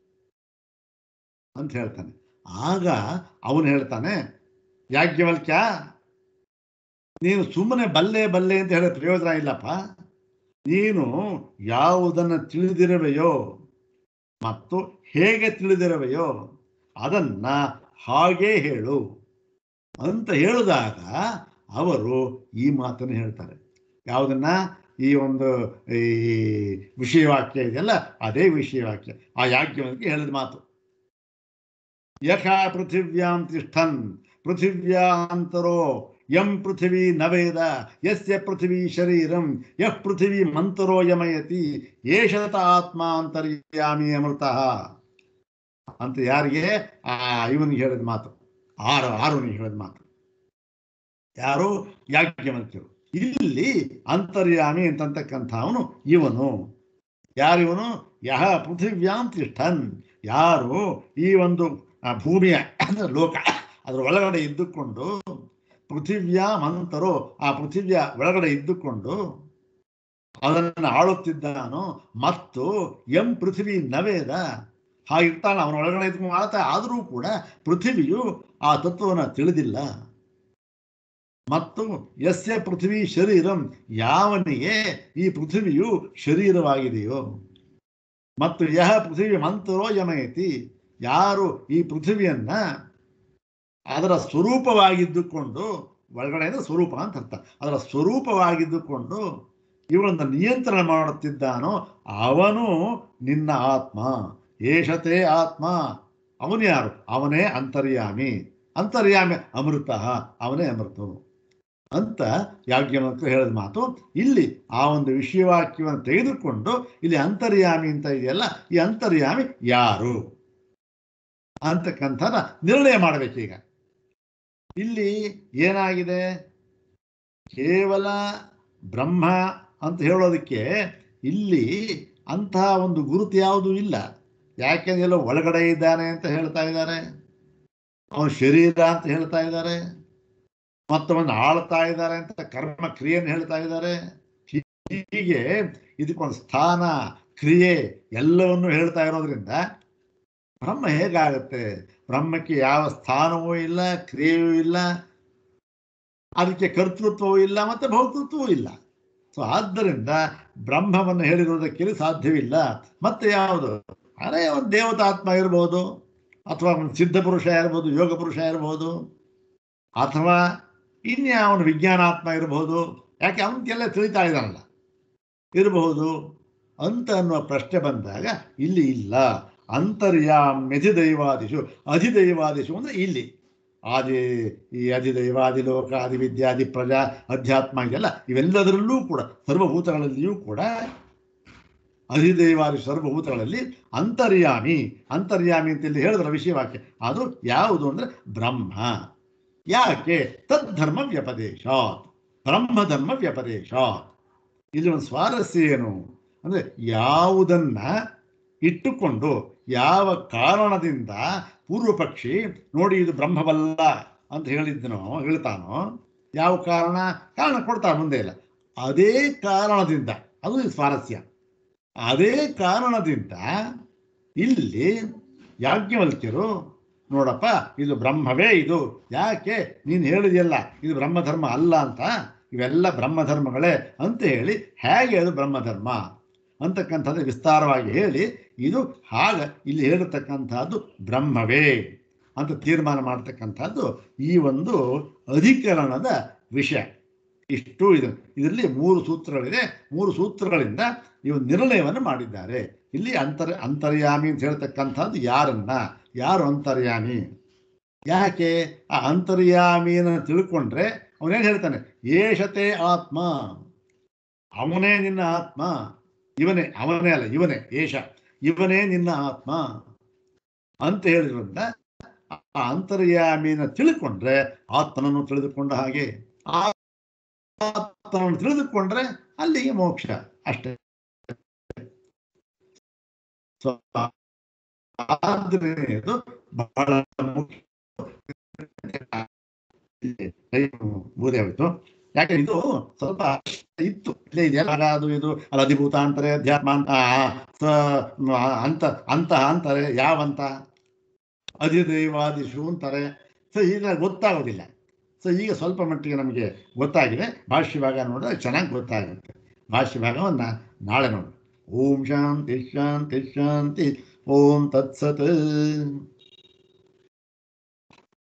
ಅಂತ ಹೇಳ್ತಾನೆ ಆಗ ಅವನು ಹೇಳ್ತಾನೆ ಯಾಜ್ಞವಲ್ಕ್ಯ ನೀನು ಸುಮ್ಮನೆ ಬಲ್ಲೆ ಬಲ್ಲೆ ಅಂತ ಹೇಳೋ ಪ್ರಯೋಜನ ಇಲ್ಲಪ್ಪ ನೀನು ಯಾವುದನ್ನು ತಿಳಿದಿರುವೆಯೋ ಮತ್ತು ಹೇಗೆ ತಿಳಿದಿರುವೆಯೋ ಅದನ್ನ ಹಾಗೇ ಹೇಳು ಅಂತ ಹೇಳಿದಾಗ ಅವರು ಈ ಮಾತನ್ನು ಹೇಳ್ತಾರೆ ಯಾವುದನ್ನ ಈ ಒಂದು ಈ ವಿಷಯವಾಕ್ಯ ಇದೆಯಲ್ಲ ಅದೇ ವಿಷಯವಾಕ್ಯ ಆ ಯಾಜ್ಞವಲ್ಕ್ಯ ಹೇಳಿದ ಮಾತು ಯಥಾ ಪೃಥಿವ್ಯಾಂ ತಿಷ್ಠನ್ ಪೃಥಿವ್ಯಾಂತರೋ ಯಂ ಪೃಥಿವೀ ನವೇದ ಯಸ್ಯ ಪೃಥಿವೀ ಶರೀರಂ ಯಃ ಪೃಥಿವೀ ಮಂತರೋ ಯಮಯತಿ ಏಷತ ಆತ್ಮ ಅಂತರ್ಯಾಮಿ ಅಮೃತಃ ಅಂತ ಯಾರಿಗೆ ಆ ಇವನಿಗೆ ಹೇಳಿದ ಮಾತು ಆರು ಆರುನಿಗೆ ಹೇಳಿದ ಮಾತು ಯಾರು ಯಾಜ್ಞವಲ್ಕ್ಯರು ಇಲ್ಲಿ ಅಂತರ್ಯಾಮಿ ಅಂತಕ್ಕಂಥ ಅವನು ಇವನು ಯಾರಿವನು ಯಹ ಪೃಥಿವ್ಯಾಂ ತಿಷ್ಠನ್ ಯಾರು ಈ ಒಂದು ಆ, ಭೂಮಿಯ ಅಂದ್ರೆ ಲೋಕ ಅದರ ಒಳಗಡೆ ಇದ್ದುಕೊಂಡು ಪೃಥಿವ್ಯಾ ಮಂತರೋ ಆ ಪೃಥಿವ್ಯ ಒಳಗಡೆ ಇದ್ದುಕೊಂಡು ಅದನ್ನು ಆಳುತ್ತಿದ್ದಾನೋ ಮತ್ತು ಎಂ ಪೃಥಿವಿ ನವೇದ ಹಾಗಿರ್ತಾನೆ ಅವನ ಒಳಗಡೆ ಇದ್ಕೊಂಡು ಆಳ್ತಾ ಆದರೂ ಕೂಡ ಪೃಥಿವಿಯು ಆ ತತ್ವವನ್ನು ತಿಳಿದಿಲ್ಲ ಮತ್ತು ಯಸ್ಯ ಪೃಥ್ವಿ ಶರೀರಂ ಯಾವನಿಗೆ ಈ ಪೃಥ್ವಿಯು ಶರೀರವಾಗಿದೆಯೋ ಮತ್ತು ಯಹ ಪೃಥ್ವಿ ಮಂತರೋ ಯಮಯತಿ ಯಾರು ಈ ಪೃಥ್ವಿಯನ್ನ ಅದರ ಸ್ವರೂಪವಾಗಿದ್ದುಕೊಂಡು ಒಳಗಡೆ ಅಂದ್ರೆ ಸ್ವರೂಪ ಅಂತ ಅರ್ಥ ಅದರ ಸ್ವರೂಪವಾಗಿದ್ದುಕೊಂಡು ಇವುಗಳನ್ನು ನಿಯಂತ್ರಣ ಮಾಡುತ್ತಿದ್ದಾನೋ ಅವನು ನಿನ್ನ ಆತ್ಮ ಏಷತೆ ಆತ್ಮ ಅವನು ಯಾರು ಅವನೇ ಅಂತರ್ಯಾಮಿ ಅಂತರ್ಯಾಮಿ ಅಮೃತ ಅವನೇ ಅಮೃತನು ಅಂತ ಯಾಜ್ಞವಂತರು ಹೇಳಿದ ಮಾತು ಇಲ್ಲಿ ಆ ಒಂದು ವಿಷಯವಾಕ್ಯವನ್ನು ತೆಗೆದುಕೊಂಡು ಇಲ್ಲಿ ಅಂತರ್ಯಾಮಿ ಅಂತ ಇದೆಯಲ್ಲ ಈ ಅಂತರ್ಯಾಮಿ ಯಾರು ಅಂತಕ್ಕಂಥದ ನಿರ್ಣಯ ಮಾಡಬೇಕೀಗ ಇಲ್ಲಿ ಏನಾಗಿದೆ ಕೇವಲ ಬ್ರಹ್ಮ ಅಂತ ಹೇಳೋದಕ್ಕೆ ಇಲ್ಲಿ ಅಂತಹ ಒಂದು ಗುರುತು ಯಾವುದೂ ಇಲ್ಲ ಯಾಕೆಂದ್ರೆ ಎಲ್ಲೋ ಒಳಗಡೆ ಇದ್ದಾನೆ ಅಂತ ಹೇಳ್ತಾ ಇದ್ದಾರೆ ಅವನ ಶರೀರ ಅಂತ ಹೇಳ್ತಾ ಇದ್ದಾರೆ ಮತ್ತವನ್ನ ಆಳ್ತಾ ಇದ್ದಾರೆ ಅಂತ ಕರ್ಮ ಕ್ರಿಯೆಯನ್ನು ಹೇಳ್ತಾ ಇದ್ದಾರೆ ಹೀಗೆ ಇದಕ್ಕೊಂದು ಸ್ಥಾನ ಕ್ರಿಯೆ ಎಲ್ಲವನ್ನು ಹೇಳ್ತಾ ಇರೋದ್ರಿಂದ ಬ್ರಹ್ಮ ಹೇಗಾಗುತ್ತೆ ಬ್ರಹ್ಮಕ್ಕೆ ಯಾವ ಸ್ಥಾನವೂ ಇಲ್ಲ ಕ್ರಿಯೆಯೂ ಇಲ್ಲ ಅದಕ್ಕೆ ಕರ್ತೃತ್ವವೂ ಇಲ್ಲ ಮತ್ತೆ ಭೌತೃತ್ವವೂ ಇಲ್ಲ ಸೊ ಆದ್ದರಿಂದ ಬ್ರಹ್ಮವನ್ನು ಹೇಳಿರುವುದಕ್ಕೆ ಸಾಧ್ಯವಿಲ್ಲ ಮತ್ತೆ ಯಾವುದು ಅದೇ ಒಂದು ದೇವತಾತ್ಮ ಇರ್ಬೋದು ಅಥವಾ ಒಂದು ಸಿದ್ಧ ಪುರುಷ ಇರ್ಬೋದು ಯೋಗ ಪುರುಷ ಇರ್ಬೋದು ಅಥವಾ ಇನ್ಯಾವನು ವಿಜ್ಞಾನಾತ್ಮ ಇರಬಹುದು ಯಾಕೆ ಅವನಿಗೆಲ್ಲ ತಿಳಿತಾ ಇದ್ದಾನಲ್ಲ ಇರಬಹುದು ಅಂತ ಅನ್ನುವ ಪ್ರಶ್ನೆ ಬಂದಾಗ ಇಲ್ಲಿ ಇಲ್ಲ ಅಂತರ್ಯಾಮ್ಯಧಿದೈವಾದಿಶು ಅಧಿದೈವಾದಿಶು ಅಂದರೆ ಇಲ್ಲಿ ಆದಿ ಈ ಅಧಿದೈವಾದಿ ಲೋಕ ಆದಿ ವಿದ್ಯಾದಿ ಪ್ರಜಾ ಅಧ್ಯಾತ್ಮ ಇದೆಲ್ಲ ಇವೆಲ್ಲದರಲ್ಲೂ ಕೂಡ ಸರ್ವಭೂತಗಳಲ್ಲಿಯೂ ಕೂಡ ಅಧಿದೈವಾದಿ ಸರ್ವಭೂತಗಳಲ್ಲಿ ಅಂತರ್ಯಾಮಿ ಅಂತರ್ಯಾಮಿ ಅಂತ ಇಲ್ಲಿ ಹೇಳಿದ್ರ ವಿಷಯವಾಕ್ಯ ಅದು ಯಾವುದು ಅಂದರೆ ಬ್ರಹ್ಮ ಯಾಕೆ ತದ್ಧರ್ಮ ವ್ಯಪದೇಶಾತ್ ಬ್ರಹ್ಮಧರ್ಮ ವ್ಯಪದೇಶಾತ್ ಇಲ್ಲಿ ಒಂದು ಸ್ವಾರಸ್ಯ ಏನು ಅಂದರೆ ಯಾವುದನ್ನ ಇಟ್ಟುಕೊಂಡು ಯಾವ ಕಾರಣದಿಂದ ಪೂರ್ವ ಪಕ್ಷಿ ನೋಡಿ ಇದು ಬ್ರಹ್ಮವಲ್ಲ ಅಂತ ಹೇಳಿದ್ದನೋ ಹೇಳ್ತಾನೋ ಯಾವ ಕಾರಣ ಕಾರಣ ಕೊಡ್ತಾ ಮುಂದೆ ಇಲ್ಲ ಅದೇ ಕಾರಣದಿಂದ ಅದು ಸ್ವಾರಸ್ಯ ಅದೇ ಕಾರಣದಿಂದ ಇಲ್ಲಿ ಯಾಜ್ಞವಲ್ಕ್ಯರು ನೋಡಪ್ಪ ಇದು ಬ್ರಹ್ಮವೇ ಇದು ಯಾಕೆ ನೀನು ಹೇಳಿದೆಯಲ್ಲ ಇದು ಬ್ರಹ್ಮಧರ್ಮ ಅಲ್ಲ ಅಂತ ಇವೆಲ್ಲ ಬ್ರಹ್ಮಧರ್ಮಗಳೇ ಅಂತ ಹೇಳಿ ಹೇಗೆ ಅದು ಬ್ರಹ್ಮಧರ್ಮ ಅಂತಕ್ಕಂಥದ್ದು ವಿಸ್ತಾರವಾಗಿ ಹೇಳಿ ಇದು ಹಾಗ ಇಲ್ಲಿ ಹೇಳಿರ್ತಕ್ಕಂಥದ್ದು ಬ್ರಹ್ಮವೇ ಅಂತ ತೀರ್ಮಾನ ಮಾಡ್ತಕ್ಕಂಥದ್ದು ಈ ಒಂದು ಅಧಿಕರಣದ ವಿಷಯ ಇಷ್ಟು ಇದು ಇದರಲ್ಲಿ ಮೂರು ಸೂತ್ರಗಳಿದೆ ಮೂರು ಸೂತ್ರಗಳಿಂದ ಈ ಒಂದು ನಿರ್ಣಯವನ್ನು ಮಾಡಿದ್ದಾರೆ ಇಲ್ಲಿ ಅಂತರ್ ಅಂತರ್ಯಾಮಿ ಅಂತ ಹೇಳ್ತಕ್ಕಂಥದ್ದು ಯಾರನ್ನ ಯಾರು ಅಂತರ್ಯಾಮಿ ಯಾಕೆ ಆ ಅಂತರ್ಯಾಮಿಯನ್ನು ತಿಳ್ಕೊಂಡ್ರೆ ಅವನೇನು ಹೇಳ್ತಾನೆ ಏಷತೆ ಆತ್ಮ ಅವನೇ ನಿನ್ನ ಆತ್ಮ ಇವನೇ ಅವನೇ ಅಲ್ಲ ಇವನೇ ಏಷ ಇವನೇ ನಿನ್ನ ಆತ್ಮ ಅಂತ ಹೇಳಿದ್ರಿಂದ ಆ ಅಂತರ್ಯಾಮಿನ ತಿಳ್ಕೊಂಡ್ರೆ ಆತ್ಮನನ್ನು ತಿಳಿದುಕೊಂಡ ಹಾಗೆ ಆ ಆತ್ಮನನ್ನು ತಿಳಿದುಕೊಂಡ್ರೆ ಅಲ್ಲಿಗೆ ಮೋಕ್ಷ ಅಷ್ಟೇ ಸೊ ಆದ್ರೆ ಇದು ಬಹಳ ಮುಖ್ಯ ಬೂದಿ ಆಯ್ತು ಯಾಕೆ ಇದು ಸ್ವಲ್ಪ ಇತ್ತು ಇಲ್ಲೇ ಇದೆಯಲ್ಲ ಆಗ ಅದು ಇದು ಅಲ್ಲ ಅಧಿಭೂತ ಅಂತಾರೆ ಅಧ್ಯಾತ್ಮ ಅಂತ ಆ, ಸ- ಮ- ಅಂತ ಅಂತಹ ಅಂತಾರೆ ಯಾವಂತ ಅಧಿದೈವಾದಿಷು ಅಂತಾರೆ ಸೊ ಈಗ ಗೊತ್ತಾಗೋದಿಲ್ಲ ಸೊ ಈಗ ಸ್ವಲ್ಪ ಮಟ್ಟಿಗೆ ನಮಗೆ ಗೊತ್ತಾಗಿದೆ ಭಾಷ್ಯ ಭಾಗ ನೋಡಿದ್ರೆ ಚೆನ್ನಾಗಿ ಗೊತ್ತಾಗುತ್ತೆ ಭಾಷ್ಯ ಭಾಗವನ್ನು ನಾಳೆ ನೋಡಿ ಓಂ ಶಾಂತಿ ಶಾಂತಿ ಶಾಂತಿ ಓಂ ತತ್ಸತ್